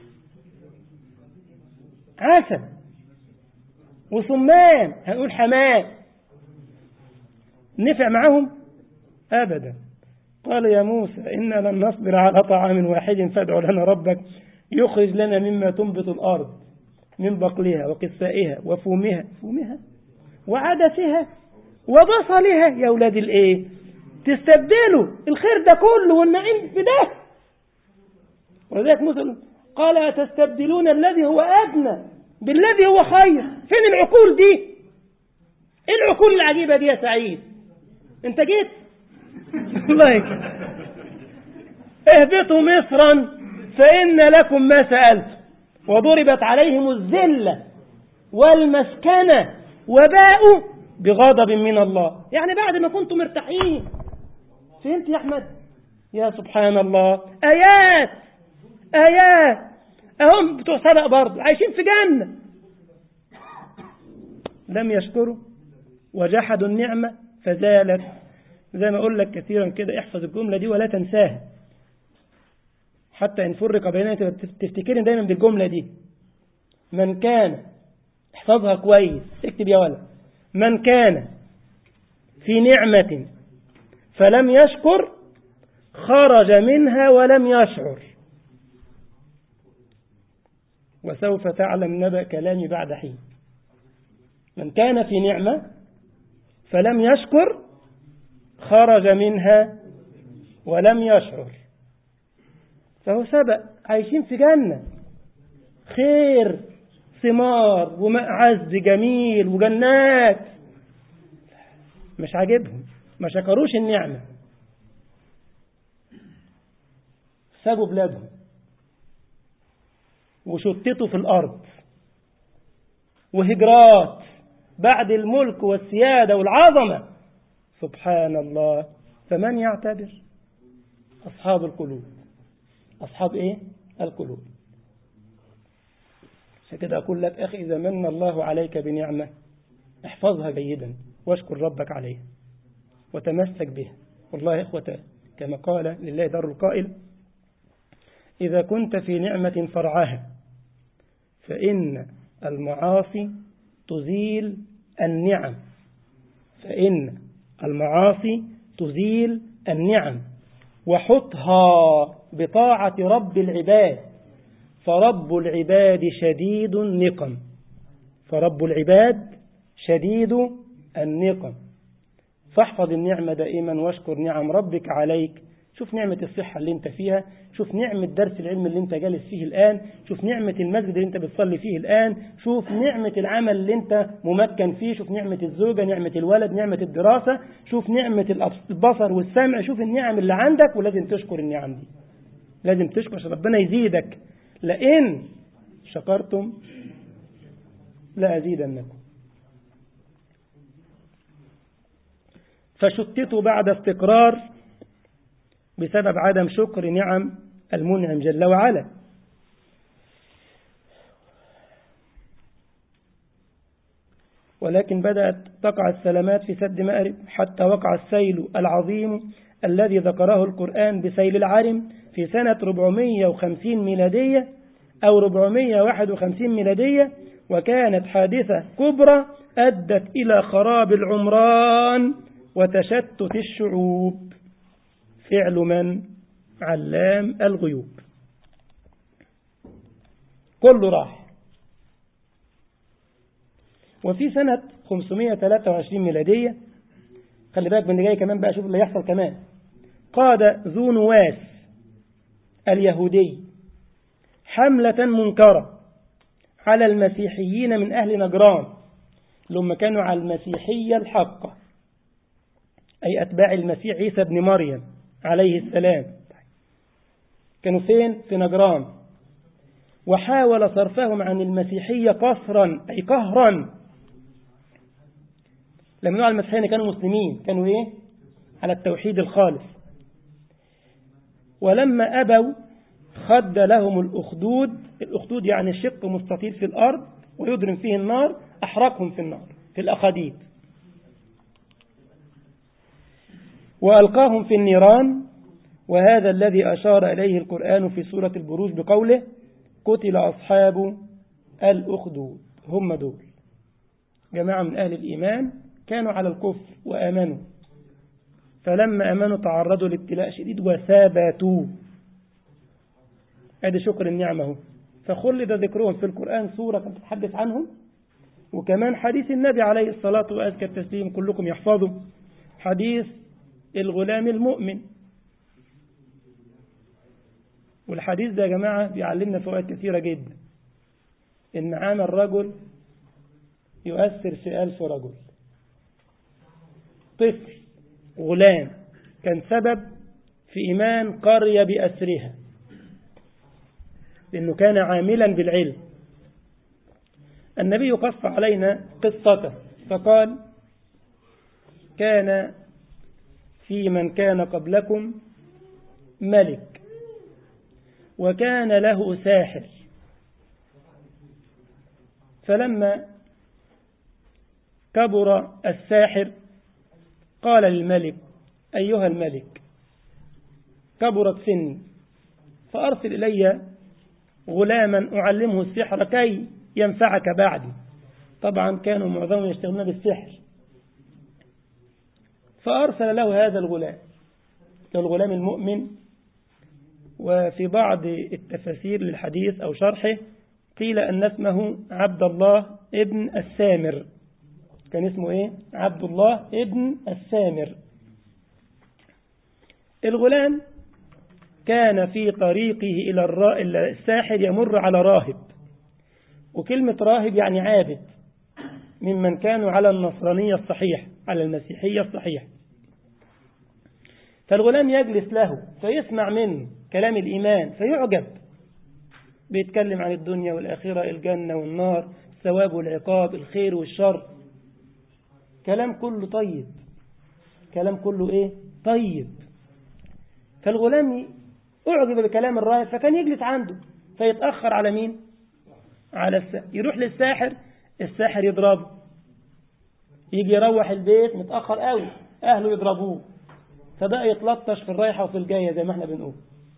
عسل وصمان هنقول حمام نفع معهم أبدا قال يا موسى إنا لن نصبر على طعام واحد فادع لنا ربك يخرج لنا مما تنبت الأرض من بقلها وقثائها وفومها فومها وعدسها وبصلها يا أولاد الإيه تستبدلوا الخير ده كله والنعيم بده ولذلك موسى قال أتستبدلون الذي هو أدنى بالذي هو خير فين العقول دي ايه العقول العجيبة دي يا سعيد انت جيت الله اهبطوا مصرا فإن لكم ما سألت وضربت عليهم الذلة والمسكنة وباءوا بغضب من الله يعني بعد ما كنتم مرتاحين فهمت يا أحمد يا سبحان الله آيات آيات أهم بتوع سبق برضه عايشين في جنة لم يشكروا وجحدوا النعمة فزالت زي ما أقول لك كثيرا كده احفظ الجملة دي ولا تنساها حتى إن فرق بيننا تفتكرني دايما بالجملة دي من كان احفظها كويس اكتب يا ولد من كان في نعمة فلم يشكر خرج منها ولم يشعر وسوف تعلم نبأ كلامي بعد حين من كان في نعمة فلم يشكر خرج منها ولم يشعر فهو سبق عايشين في جنة خير ثمار ومعز جميل وجنات مش عاجبهم ما شكروش النعمة سابوا بلادهم وشتتوا في الأرض وهجرات بعد الملك والسيادة والعظمة سبحان الله فمن يعتبر أصحاب القلوب أصحاب إيه القلوب عشان كده أقول لك أخي إذا من الله عليك بنعمة احفظها جيدا واشكر ربك عليها وتمسك بها والله يا إخوة كما قال لله در القائل إذا كنت في نعمة فرعها فإن المعاصي تزيل النعم فإن المعاصي تزيل النعم وحطها بطاعة رب العباد فرب العباد شديد النقم فرب العباد شديد النقم فاحفظ النعمة دائما واشكر نعم ربك عليك شوف نعمة الصحة اللي انت فيها شوف نعمة درس العلم اللي انت جالس فيه الآن شوف نعمة المسجد اللي انت بتصلي فيه الآن شوف نعمة العمل اللي انت ممكن فيه شوف نعمة الزوجة نعمة الولد نعمة الدراسة شوف نعمة البصر والسمع شوف النعم اللي عندك ولازم تشكر النعم دي لازم تشكر عشان ربنا يزيدك لئن شكرتم لأزيدنكم فشتتوا بعد استقرار بسبب عدم شكر نعم المنعم جل وعلا ولكن بدأت تقع السلامات في سد مأرب حتى وقع السيل العظيم الذي ذكره القرآن بسيل العرم في سنة 450 ميلادية أو 451 ميلادية وكانت حادثة كبرى أدت إلى خراب العمران وتشتت الشعوب فعل من علام الغيوب كله راح وفي سنة 523 ميلادية خلي بالك من جاي كمان بقى شوف اللي يحصل كمان قاد ذو نواس اليهودي حملة منكرة على المسيحيين من أهل نجران لما كانوا على المسيحية الحقة أي أتباع المسيح عيسى بن مريم عليه السلام كانوا فين في نجران وحاول صرفهم عن المسيحية قصرا أي قهرا لما نوع المسيحيين كانوا مسلمين كانوا إيه على التوحيد الخالص ولما أبوا خد لهم الأخدود الأخدود يعني شق مستطيل في الأرض ويضرم فيه النار أحرقهم في النار في الأخاديد وألقاهم في النيران وهذا الذي أشار إليه القرآن في سورة البروج بقوله قتل أصحاب الأخدود هم دول جماعة من أهل الإيمان كانوا على الكفر وآمنوا فلما أمنوا تعرضوا لابتلاء شديد وثابتوا هذا شكر النعمة فخلد ذكرهم في القرآن سورة كانت تتحدث عنهم وكمان حديث النبي عليه الصلاة وأزكى التسليم كلكم يحفظوا حديث الغلام المؤمن والحديث ده يا جماعة بيعلمنا فوائد كثيرة جدا إن عمل رجل يؤثر في ألف رجل طفل غلام كان سبب في إيمان قرية بأسرها لأنه كان عاملا بالعلم النبي قص علينا قصته فقال كان في من كان قبلكم ملك وكان له ساحر فلما كبر الساحر قال للملك أيها الملك كبرت سني فأرسل إلي غلاما أعلمه السحر كي ينفعك بعدي طبعا كانوا معظمهم يشتغلون بالسحر فأرسل له هذا الغلام الغلام المؤمن وفي بعض التفاسير للحديث أو شرحه قيل أن اسمه عبد الله ابن السامر كان اسمه إيه؟ عبد الله ابن السامر الغلام كان في طريقه إلى الساحر يمر على راهب وكلمة راهب يعني عابد ممن كانوا على النصرانية الصحيح على المسيحية الصحيح فالغلام يجلس له فيسمع منه كلام الإيمان فيعجب بيتكلم عن الدنيا والآخرة الجنة والنار الثواب والعقاب الخير والشر كلام كله طيب كلام كله ايه طيب فالغلام أعجب بكلام الراهب فكان يجلس عنده فيتأخر على مين على الساحر يروح للساحر الساحر يضربه يجي يروح البيت متأخر قوي أهله يضربوه فبقى يتلطش في الرايحة وفي الجاية زي ما احنا بنقول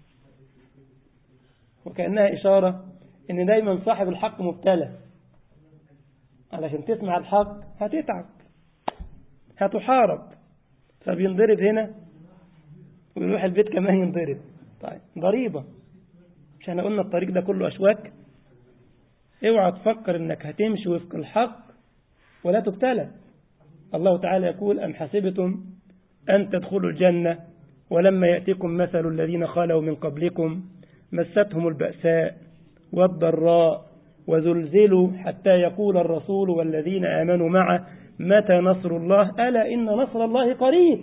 وكأنها إشارة إن دايما صاحب الحق مبتلى علشان تسمع الحق هتتعب هتحارب فبينضرب هنا ويروح البيت كمان ينضرب طيب ضريبة مش احنا قلنا الطريق ده كله أشواك اوعى تفكر انك هتمشي وفق الحق ولا تبتلى الله تعالى يقول أم حسبتم أن تدخلوا الجنة ولما يأتيكم مثل الذين خالوا من قبلكم مستهم البأساء والضراء وزلزلوا حتى يقول الرسول والذين آمنوا معه متى نصر الله ألا إن نصر الله قريب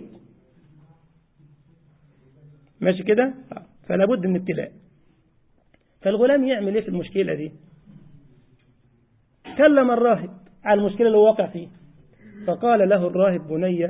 ماشي كده فلا بد من ابتلاء فالغلام يعمل ايه في المشكلة دي كلم الراهب على المشكلة اللي واقع فيه فقال له الراهب بني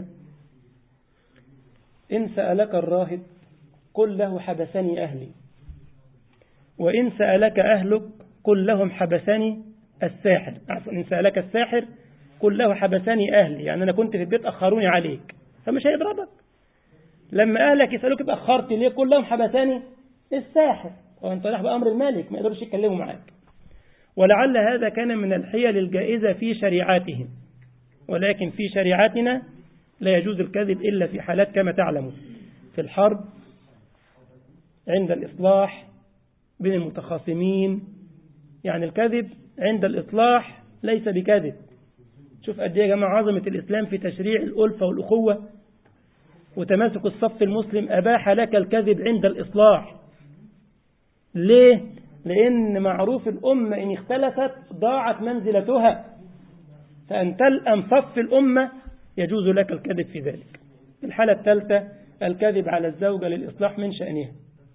إن سألك الراهب قل له حبسني أهلي وإن سألك أهلك قل لهم حبسني الساحر إن سألك الساحر قل له حبسني أهلي يعني أنا كنت في البيت أخروني عليك فمش هيضربك لما أهلك يسألوك اتأخرت ليه قل لهم حبسني الساحر وأنت راح بأمر الملك ما يقدرش يتكلموا معاك ولعل هذا كان من الحيل الجائزة في شريعاتهم ولكن في شريعتنا لا يجوز الكذب إلا في حالات كما تعلمون في الحرب عند الإصلاح بين المتخاصمين يعني الكذب عند الإصلاح ليس بكذب شوف قد ايه يا جماعة عظمة الإسلام في تشريع الألفة والأخوة وتماسك الصف المسلم أباح لك الكذب عند الإصلاح ليه؟ لأن معروف الأمة إن اختلفت ضاعت منزلتها فأن تلأم صف الأمة يجوز لك الكذب في ذلك الحالة الثالثة الكذب على الزوجة للإصلاح من شأنها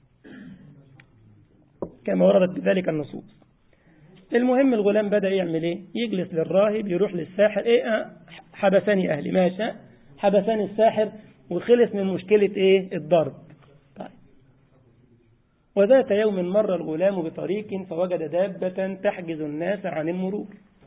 كما وردت بذلك النصوص المهم الغلام بدأ يعمل ايه يجلس للراهب يروح للساحر ايه حبسني اهلي ماشي حبسني الساحر وخلص من مشكلة ايه الضرب طيب وذات يوم مر الغلام بطريق فوجد دابة تحجز الناس عن المرور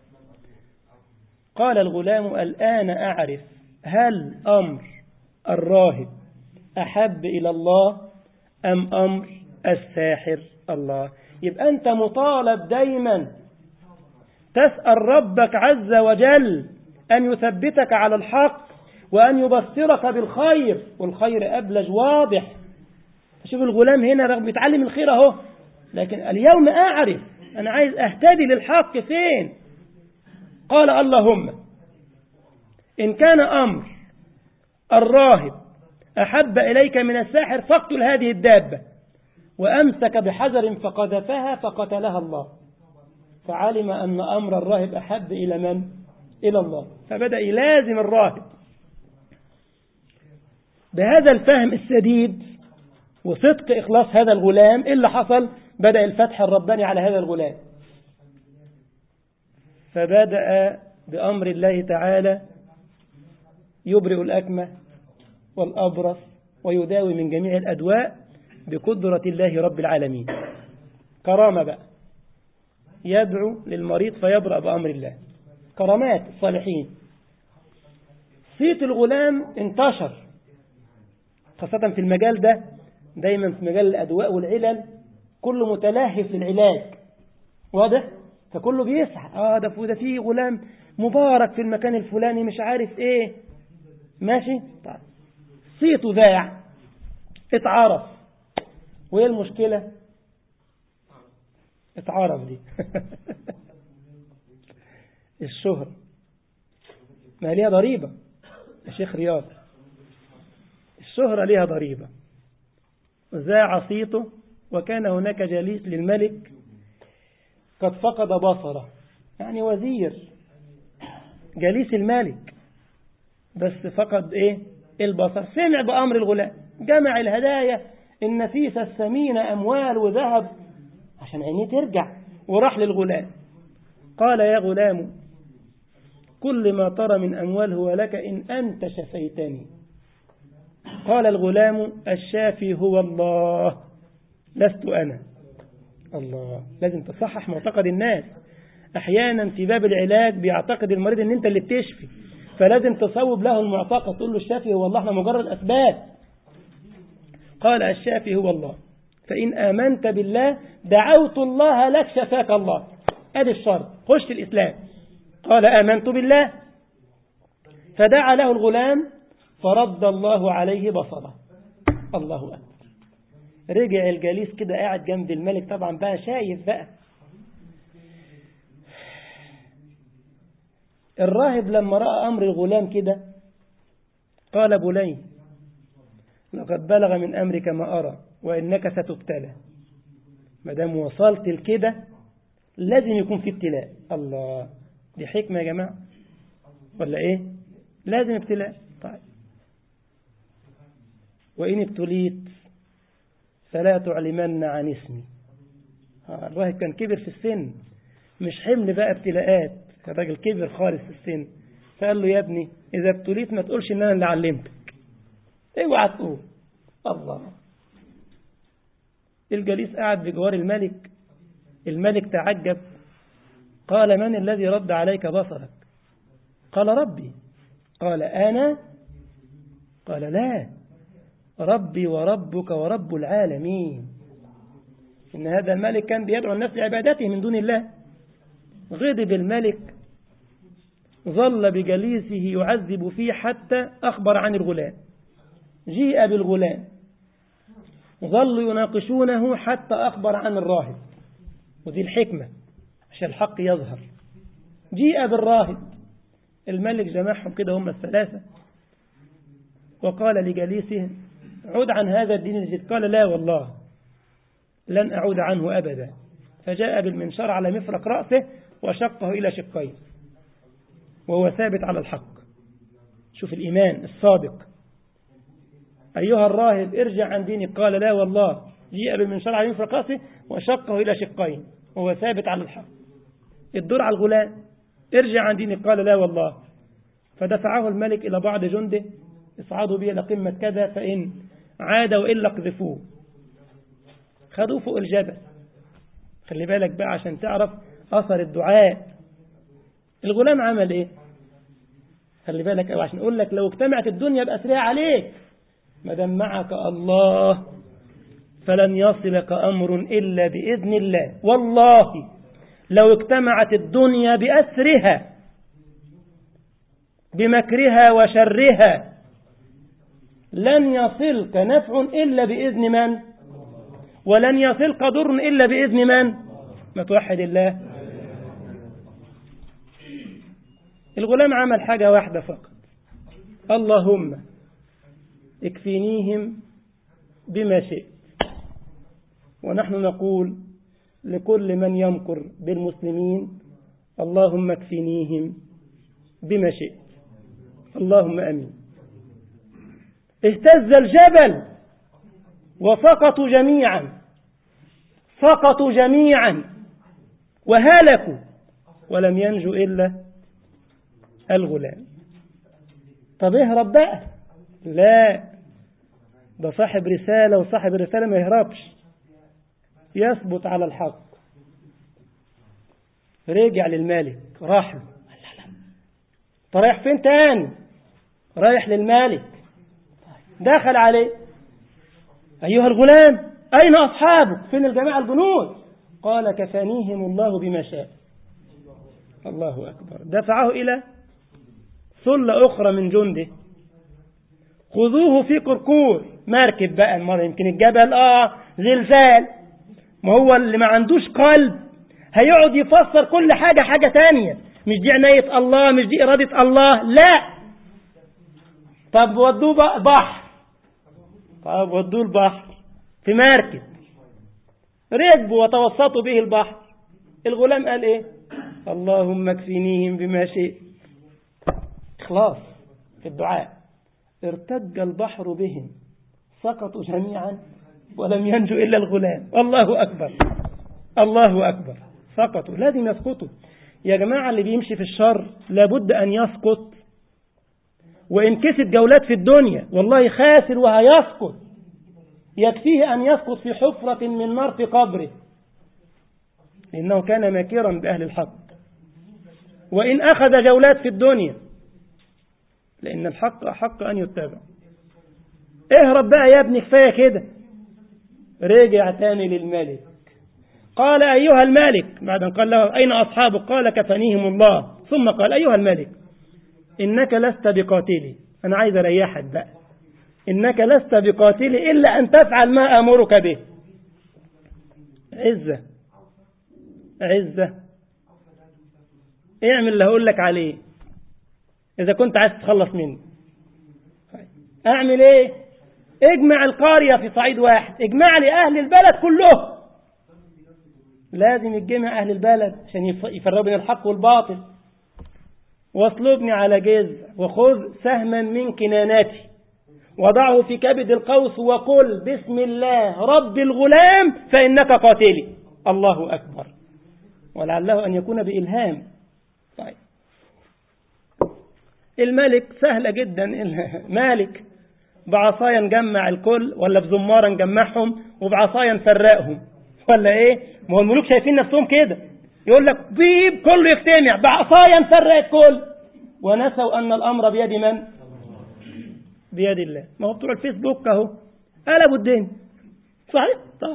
قال الغلام الآن أعرف هل أمر الراهب أحب إلى الله أم أمر الساحر الله يبقى أنت مطالب دايما تسأل ربك عز وجل أن يثبتك على الحق وأن يبصرك بالخير والخير أبلج واضح شوف الغلام هنا رغم بيتعلم الخير أهو لكن اليوم أعرف أنا عايز أهتدي للحق فين قال اللهم إن كان أمر الراهب أحب إليك من الساحر فاقتل هذه الدابة وأمسك بحجر فقذفها فقتلها الله فعلم أن أمر الراهب أحب إلى من؟ إلى الله فبدأ يلازم الراهب بهذا الفهم السديد وصدق إخلاص هذا الغلام إيه اللي حصل بدأ الفتح الرباني على هذا الغلام فبدأ بأمر الله تعالى يبرئ الأكمة والأبرص ويداوي من جميع الأدواء بقدرة الله رب العالمين كرامة بقى يدعو للمريض فيبرأ بأمر الله كرامات الصالحين صيت الغلام انتشر خاصة في المجال ده دايما في مجال الأدواء والعلل كله متلهف للعلاج واضح فكله بيسعى اه ده ده في غلام مبارك في المكان الفلاني مش عارف ايه ماشي طيب صيته ذاع اتعرف وايه المشكلة اتعرف دي الشهرة ما ليها ضريبة يا شيخ رياض الشهرة ليها ضريبة ذاع صيته وكان هناك جليس للملك قد فقد بصره يعني وزير جليس الملك بس فقد ايه البصر سمع بأمر الغلام جمع الهدايا النفيسة الثمينة أموال وذهب عشان عينيه ترجع وراح للغلام قال يا غلام كل ما ترى من أموال هو لك إن أنت شفيتني قال الغلام الشافي هو الله لست أنا الله لازم تصحح معتقد الناس أحيانا في باب العلاج بيعتقد المريض أن أنت اللي بتشفي فلازم تصوب له المعتقد تقول له الشافي هو الله احنا مجرد أسباب قال الشافي هو الله فإن آمنت بالله دعوت الله لك شفاك الله ادي الشرط خش الإسلام قال آمنت بالله فدعا له الغلام فرد الله عليه بصره الله أكبر رجع الجليس كده قاعد جنب الملك طبعا بقى شايف بقى الراهب لما رأى أمر الغلام كده قال بني لقد بلغ من أمرك ما أرى وإنك ستبتلى ما دام وصلت لكده لازم يكون في ابتلاء الله دي حكمة يا جماعة ولا إيه لازم ابتلاء طيب وإن ابتليت فلا تعلمن عن اسمي الراهب كان كبر في السن مش حمل بقى ابتلاءات الراجل كبر خالص في السن فقال له يا ابني إذا ابتليت ما تقولش إن أنا اللي علمتك اوعى تقول الله الجليس قاعد بجوار الملك الملك تعجب قال من الذي رد عليك بصرك قال ربي قال أنا قال لا ربي وربك ورب العالمين إن هذا الملك كان بيدعو الناس لعبادته من دون الله غضب الملك ظل بجليسه يعذب فيه حتى أخبر عن الغلام جيء بالغلام ظلوا يناقشونه حتى أخبر عن الراهب ودي الحكمة عشان الحق يظهر جيء بالراهب الملك جمعهم كده هم الثلاثة وقال لجليسه عد عن هذا الدين الجديد قال لا والله لن أعود عنه أبدا فجاء بالمنشار على مفرق رأسه وشقه إلى شقين وهو ثابت على الحق شوف الإيمان الصادق أيها الراهب ارجع عن دينك قال لا والله جيء بالمنشار على مفرق رأسه وشقه إلى شقين وهو ثابت على الحق الدور على الغلام ارجع عن دينك قال لا والله فدفعه الملك إلى بعض جنده اصعدوا به إلى قمة كذا فإن عاد وإلا اقذفوه خدوه فوق الجبل خلي بالك بقى عشان تعرف أثر الدعاء الغلام عمل إيه خلي بالك أو عشان أقول لك لو اجتمعت الدنيا بأسرها عليك ما دام معك الله فلن يصلك أمر إلا بإذن الله والله لو اجتمعت الدنيا بأسرها بمكرها وشرها لن يصلك نفع إلا بإذن من ولن يصلك ضر إلا بإذن من ما توحد الله الغلام عمل حاجة واحدة فقط اللهم اكفينيهم بما شئت ونحن نقول لكل من يمكر بالمسلمين اللهم اكفنيهم بما شئت اللهم امين اهتز الجبل وسقطوا جميعا سقطوا جميعا وهلكوا ولم ينجو إلا الغلام طب اهرب بقى لا ده صاحب رسالة وصاحب الرسالة ما يهربش يثبت على الحق رجع للمالك راح له رايح فين تاني رايح للمالك دخل عليه أيها الغلام أين أصحابك فين الجماعة الجنود قال كفانيهم الله بما شاء الله أكبر دفعه إلى صلة أخرى من جنده خذوه في قرقور مركب بقى المرة يمكن الجبل آه زلزال ما هو اللي ما عندوش قلب هيقعد يفسر كل حاجة حاجة تانية مش دي عناية الله مش دي إرادة الله لا طب ودوه بحر طب ودوه البحر في مركب ركبوا وتوسطوا به البحر الغلام قال ايه اللهم اكفنيهم بما شئت خلاص في الدعاء ارتج البحر بهم سقطوا جميعا ولم ينجو إلا الغلام الله أكبر الله أكبر سقطوا لازم يسقطوا يا جماعة اللي بيمشي في الشر لابد أن يسقط وإن كسب جولات في الدنيا والله خاسر وهيسقط يكفيه أن يسقط في حفرة من نار في قبره لأنه كان ماكرا بأهل الحق وإن أخذ جولات في الدنيا لأن الحق أحق أن يتبع اهرب بقى يا ابني كفاية كده رجع تاني للملك قال أيها الملك بعد أن قال له أين أصحابك قال كفنيهم الله ثم قال أيها الملك إنك لست بقاتلي أنا عايز أريحك بقى إنك لست بقاتلي إلا أن تفعل ما أمرك به عزة عزة اعمل اللي هقول لك عليه إذا كنت عايز تتخلص مني أعمل إيه اجمع القرية في صعيد واحد اجمع لي أهل البلد كلهم لازم يتجمع أهل البلد عشان يفرقوا بين الحق والباطل واصلبني على جذع وخذ سهما من كناناتي وضعه في كبد القوس وقل بسم الله رب الغلام فإنك قاتلي الله أكبر ولعله أن يكون بإلهام طيب الملك سهلة جدا مالك بعصايا نجمع الكل ولا بزمارة نجمعهم وبعصايا نفرقهم ولا ايه ما هو الملوك شايفين نفسهم كده يقول لك بيب كله يجتمع بعصايا نفرق الكل ونسوا أن الأمر بيد من بيد الله ما هو بتوع الفيسبوك اهو قلبوا الدنيا صحيح صح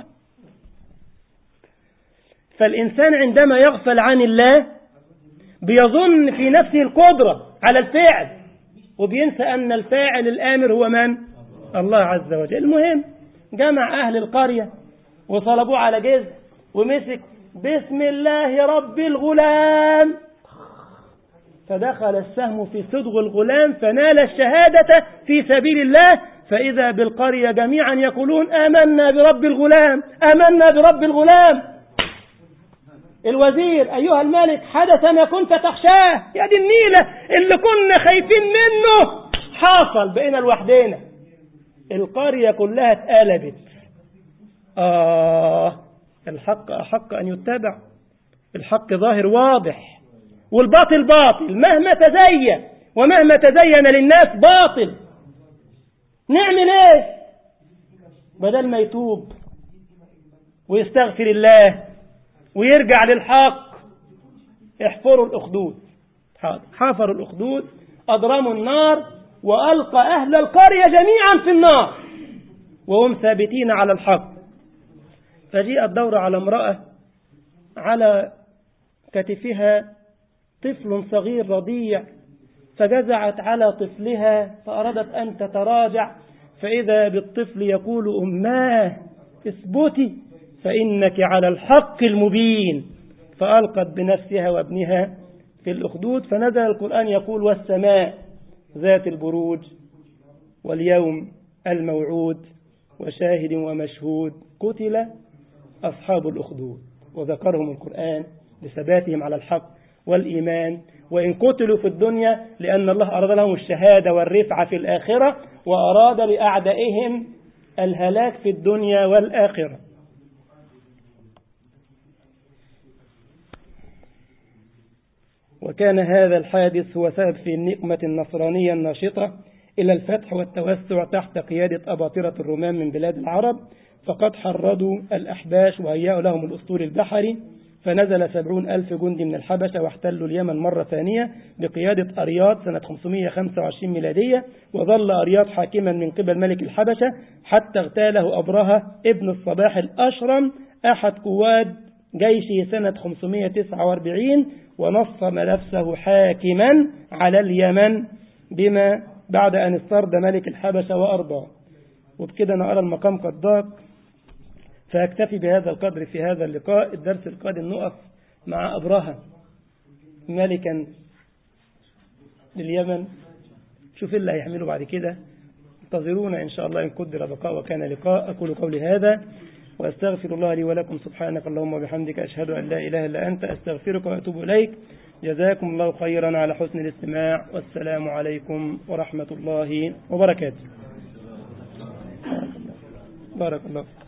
فالإنسان عندما يغفل عن الله بيظن في نفسه القدرة على الفعل وبينسى أن الفاعل الآمر هو من الله عز وجل المهم جمع أهل القرية وصلبوه على جزء ومسك بسم الله رب الغلام فدخل السهم في صدغ الغلام فنال الشهادة في سبيل الله فإذا بالقرية جميعا يقولون آمنا برب الغلام آمنا برب الغلام الوزير أيها الملك حدث ما كنت تخشاه يا دي النيلة اللي كنا خايفين منه حصل بقينا لوحدنا القرية كلها اتقلبت آه الحق أحق أن يتبع الحق ظاهر واضح والباطل باطل مهما تزين ومهما تزين للناس باطل نعمل ايه بدل ما يتوب ويستغفر الله ويرجع للحق احفروا الأخدود حفروا الأخدود أضرموا النار وألقى أهل القرية جميعا في النار وهم ثابتين على الحق فجيء الدور على امرأة على كتفها طفل صغير رضيع فجزعت على طفلها فأرادت أن تتراجع فإذا بالطفل يقول أماه اثبتي فإنك على الحق المبين فألقت بنفسها وابنها في الأخدود فنزل القرآن يقول والسماء ذات البروج واليوم الموعود وشاهد ومشهود قتل أصحاب الأخدود وذكرهم القرآن لثباتهم على الحق والإيمان وإن قتلوا في الدنيا لأن الله أراد لهم الشهادة والرفعة في الآخرة وأراد لأعدائهم الهلاك في الدنيا والآخرة وكان هذا الحادث هو سبب في النقمة النصرانية الناشطة إلى الفتح والتوسع تحت قيادة أباطرة الرومان من بلاد العرب فقد حرضوا الأحباش وهيأوا لهم الأسطول البحري فنزل سبعون ألف جندي من الحبشة واحتلوا اليمن مرة ثانية بقيادة أرياض سنة 525 ميلادية وظل أرياض حاكما من قبل ملك الحبشة حتى اغتاله أبرهة ابن الصباح الأشرم أحد قواد جيشه سنة 549 ونصب نفسه حاكما على اليمن بما بعد أن استرد ملك الحبشة وأرضاه وبكده أنا أرى المقام قد ضاق فأكتفي بهذا القدر في هذا اللقاء الدرس القادم نقف مع أبرهة ملكا لليمن شوف اللي هيحمله بعد كده انتظرونا إن شاء الله إن قدر بقاء وكان لقاء أقول قولي هذا وأستغفر الله لي ولكم سبحانك اللهم وبحمدك أشهد أن لا إله إلا أنت أستغفرك وأتوب إليك جزاكم الله خيرا على حسن الاستماع والسلام عليكم ورحمة الله وبركاته بارك الله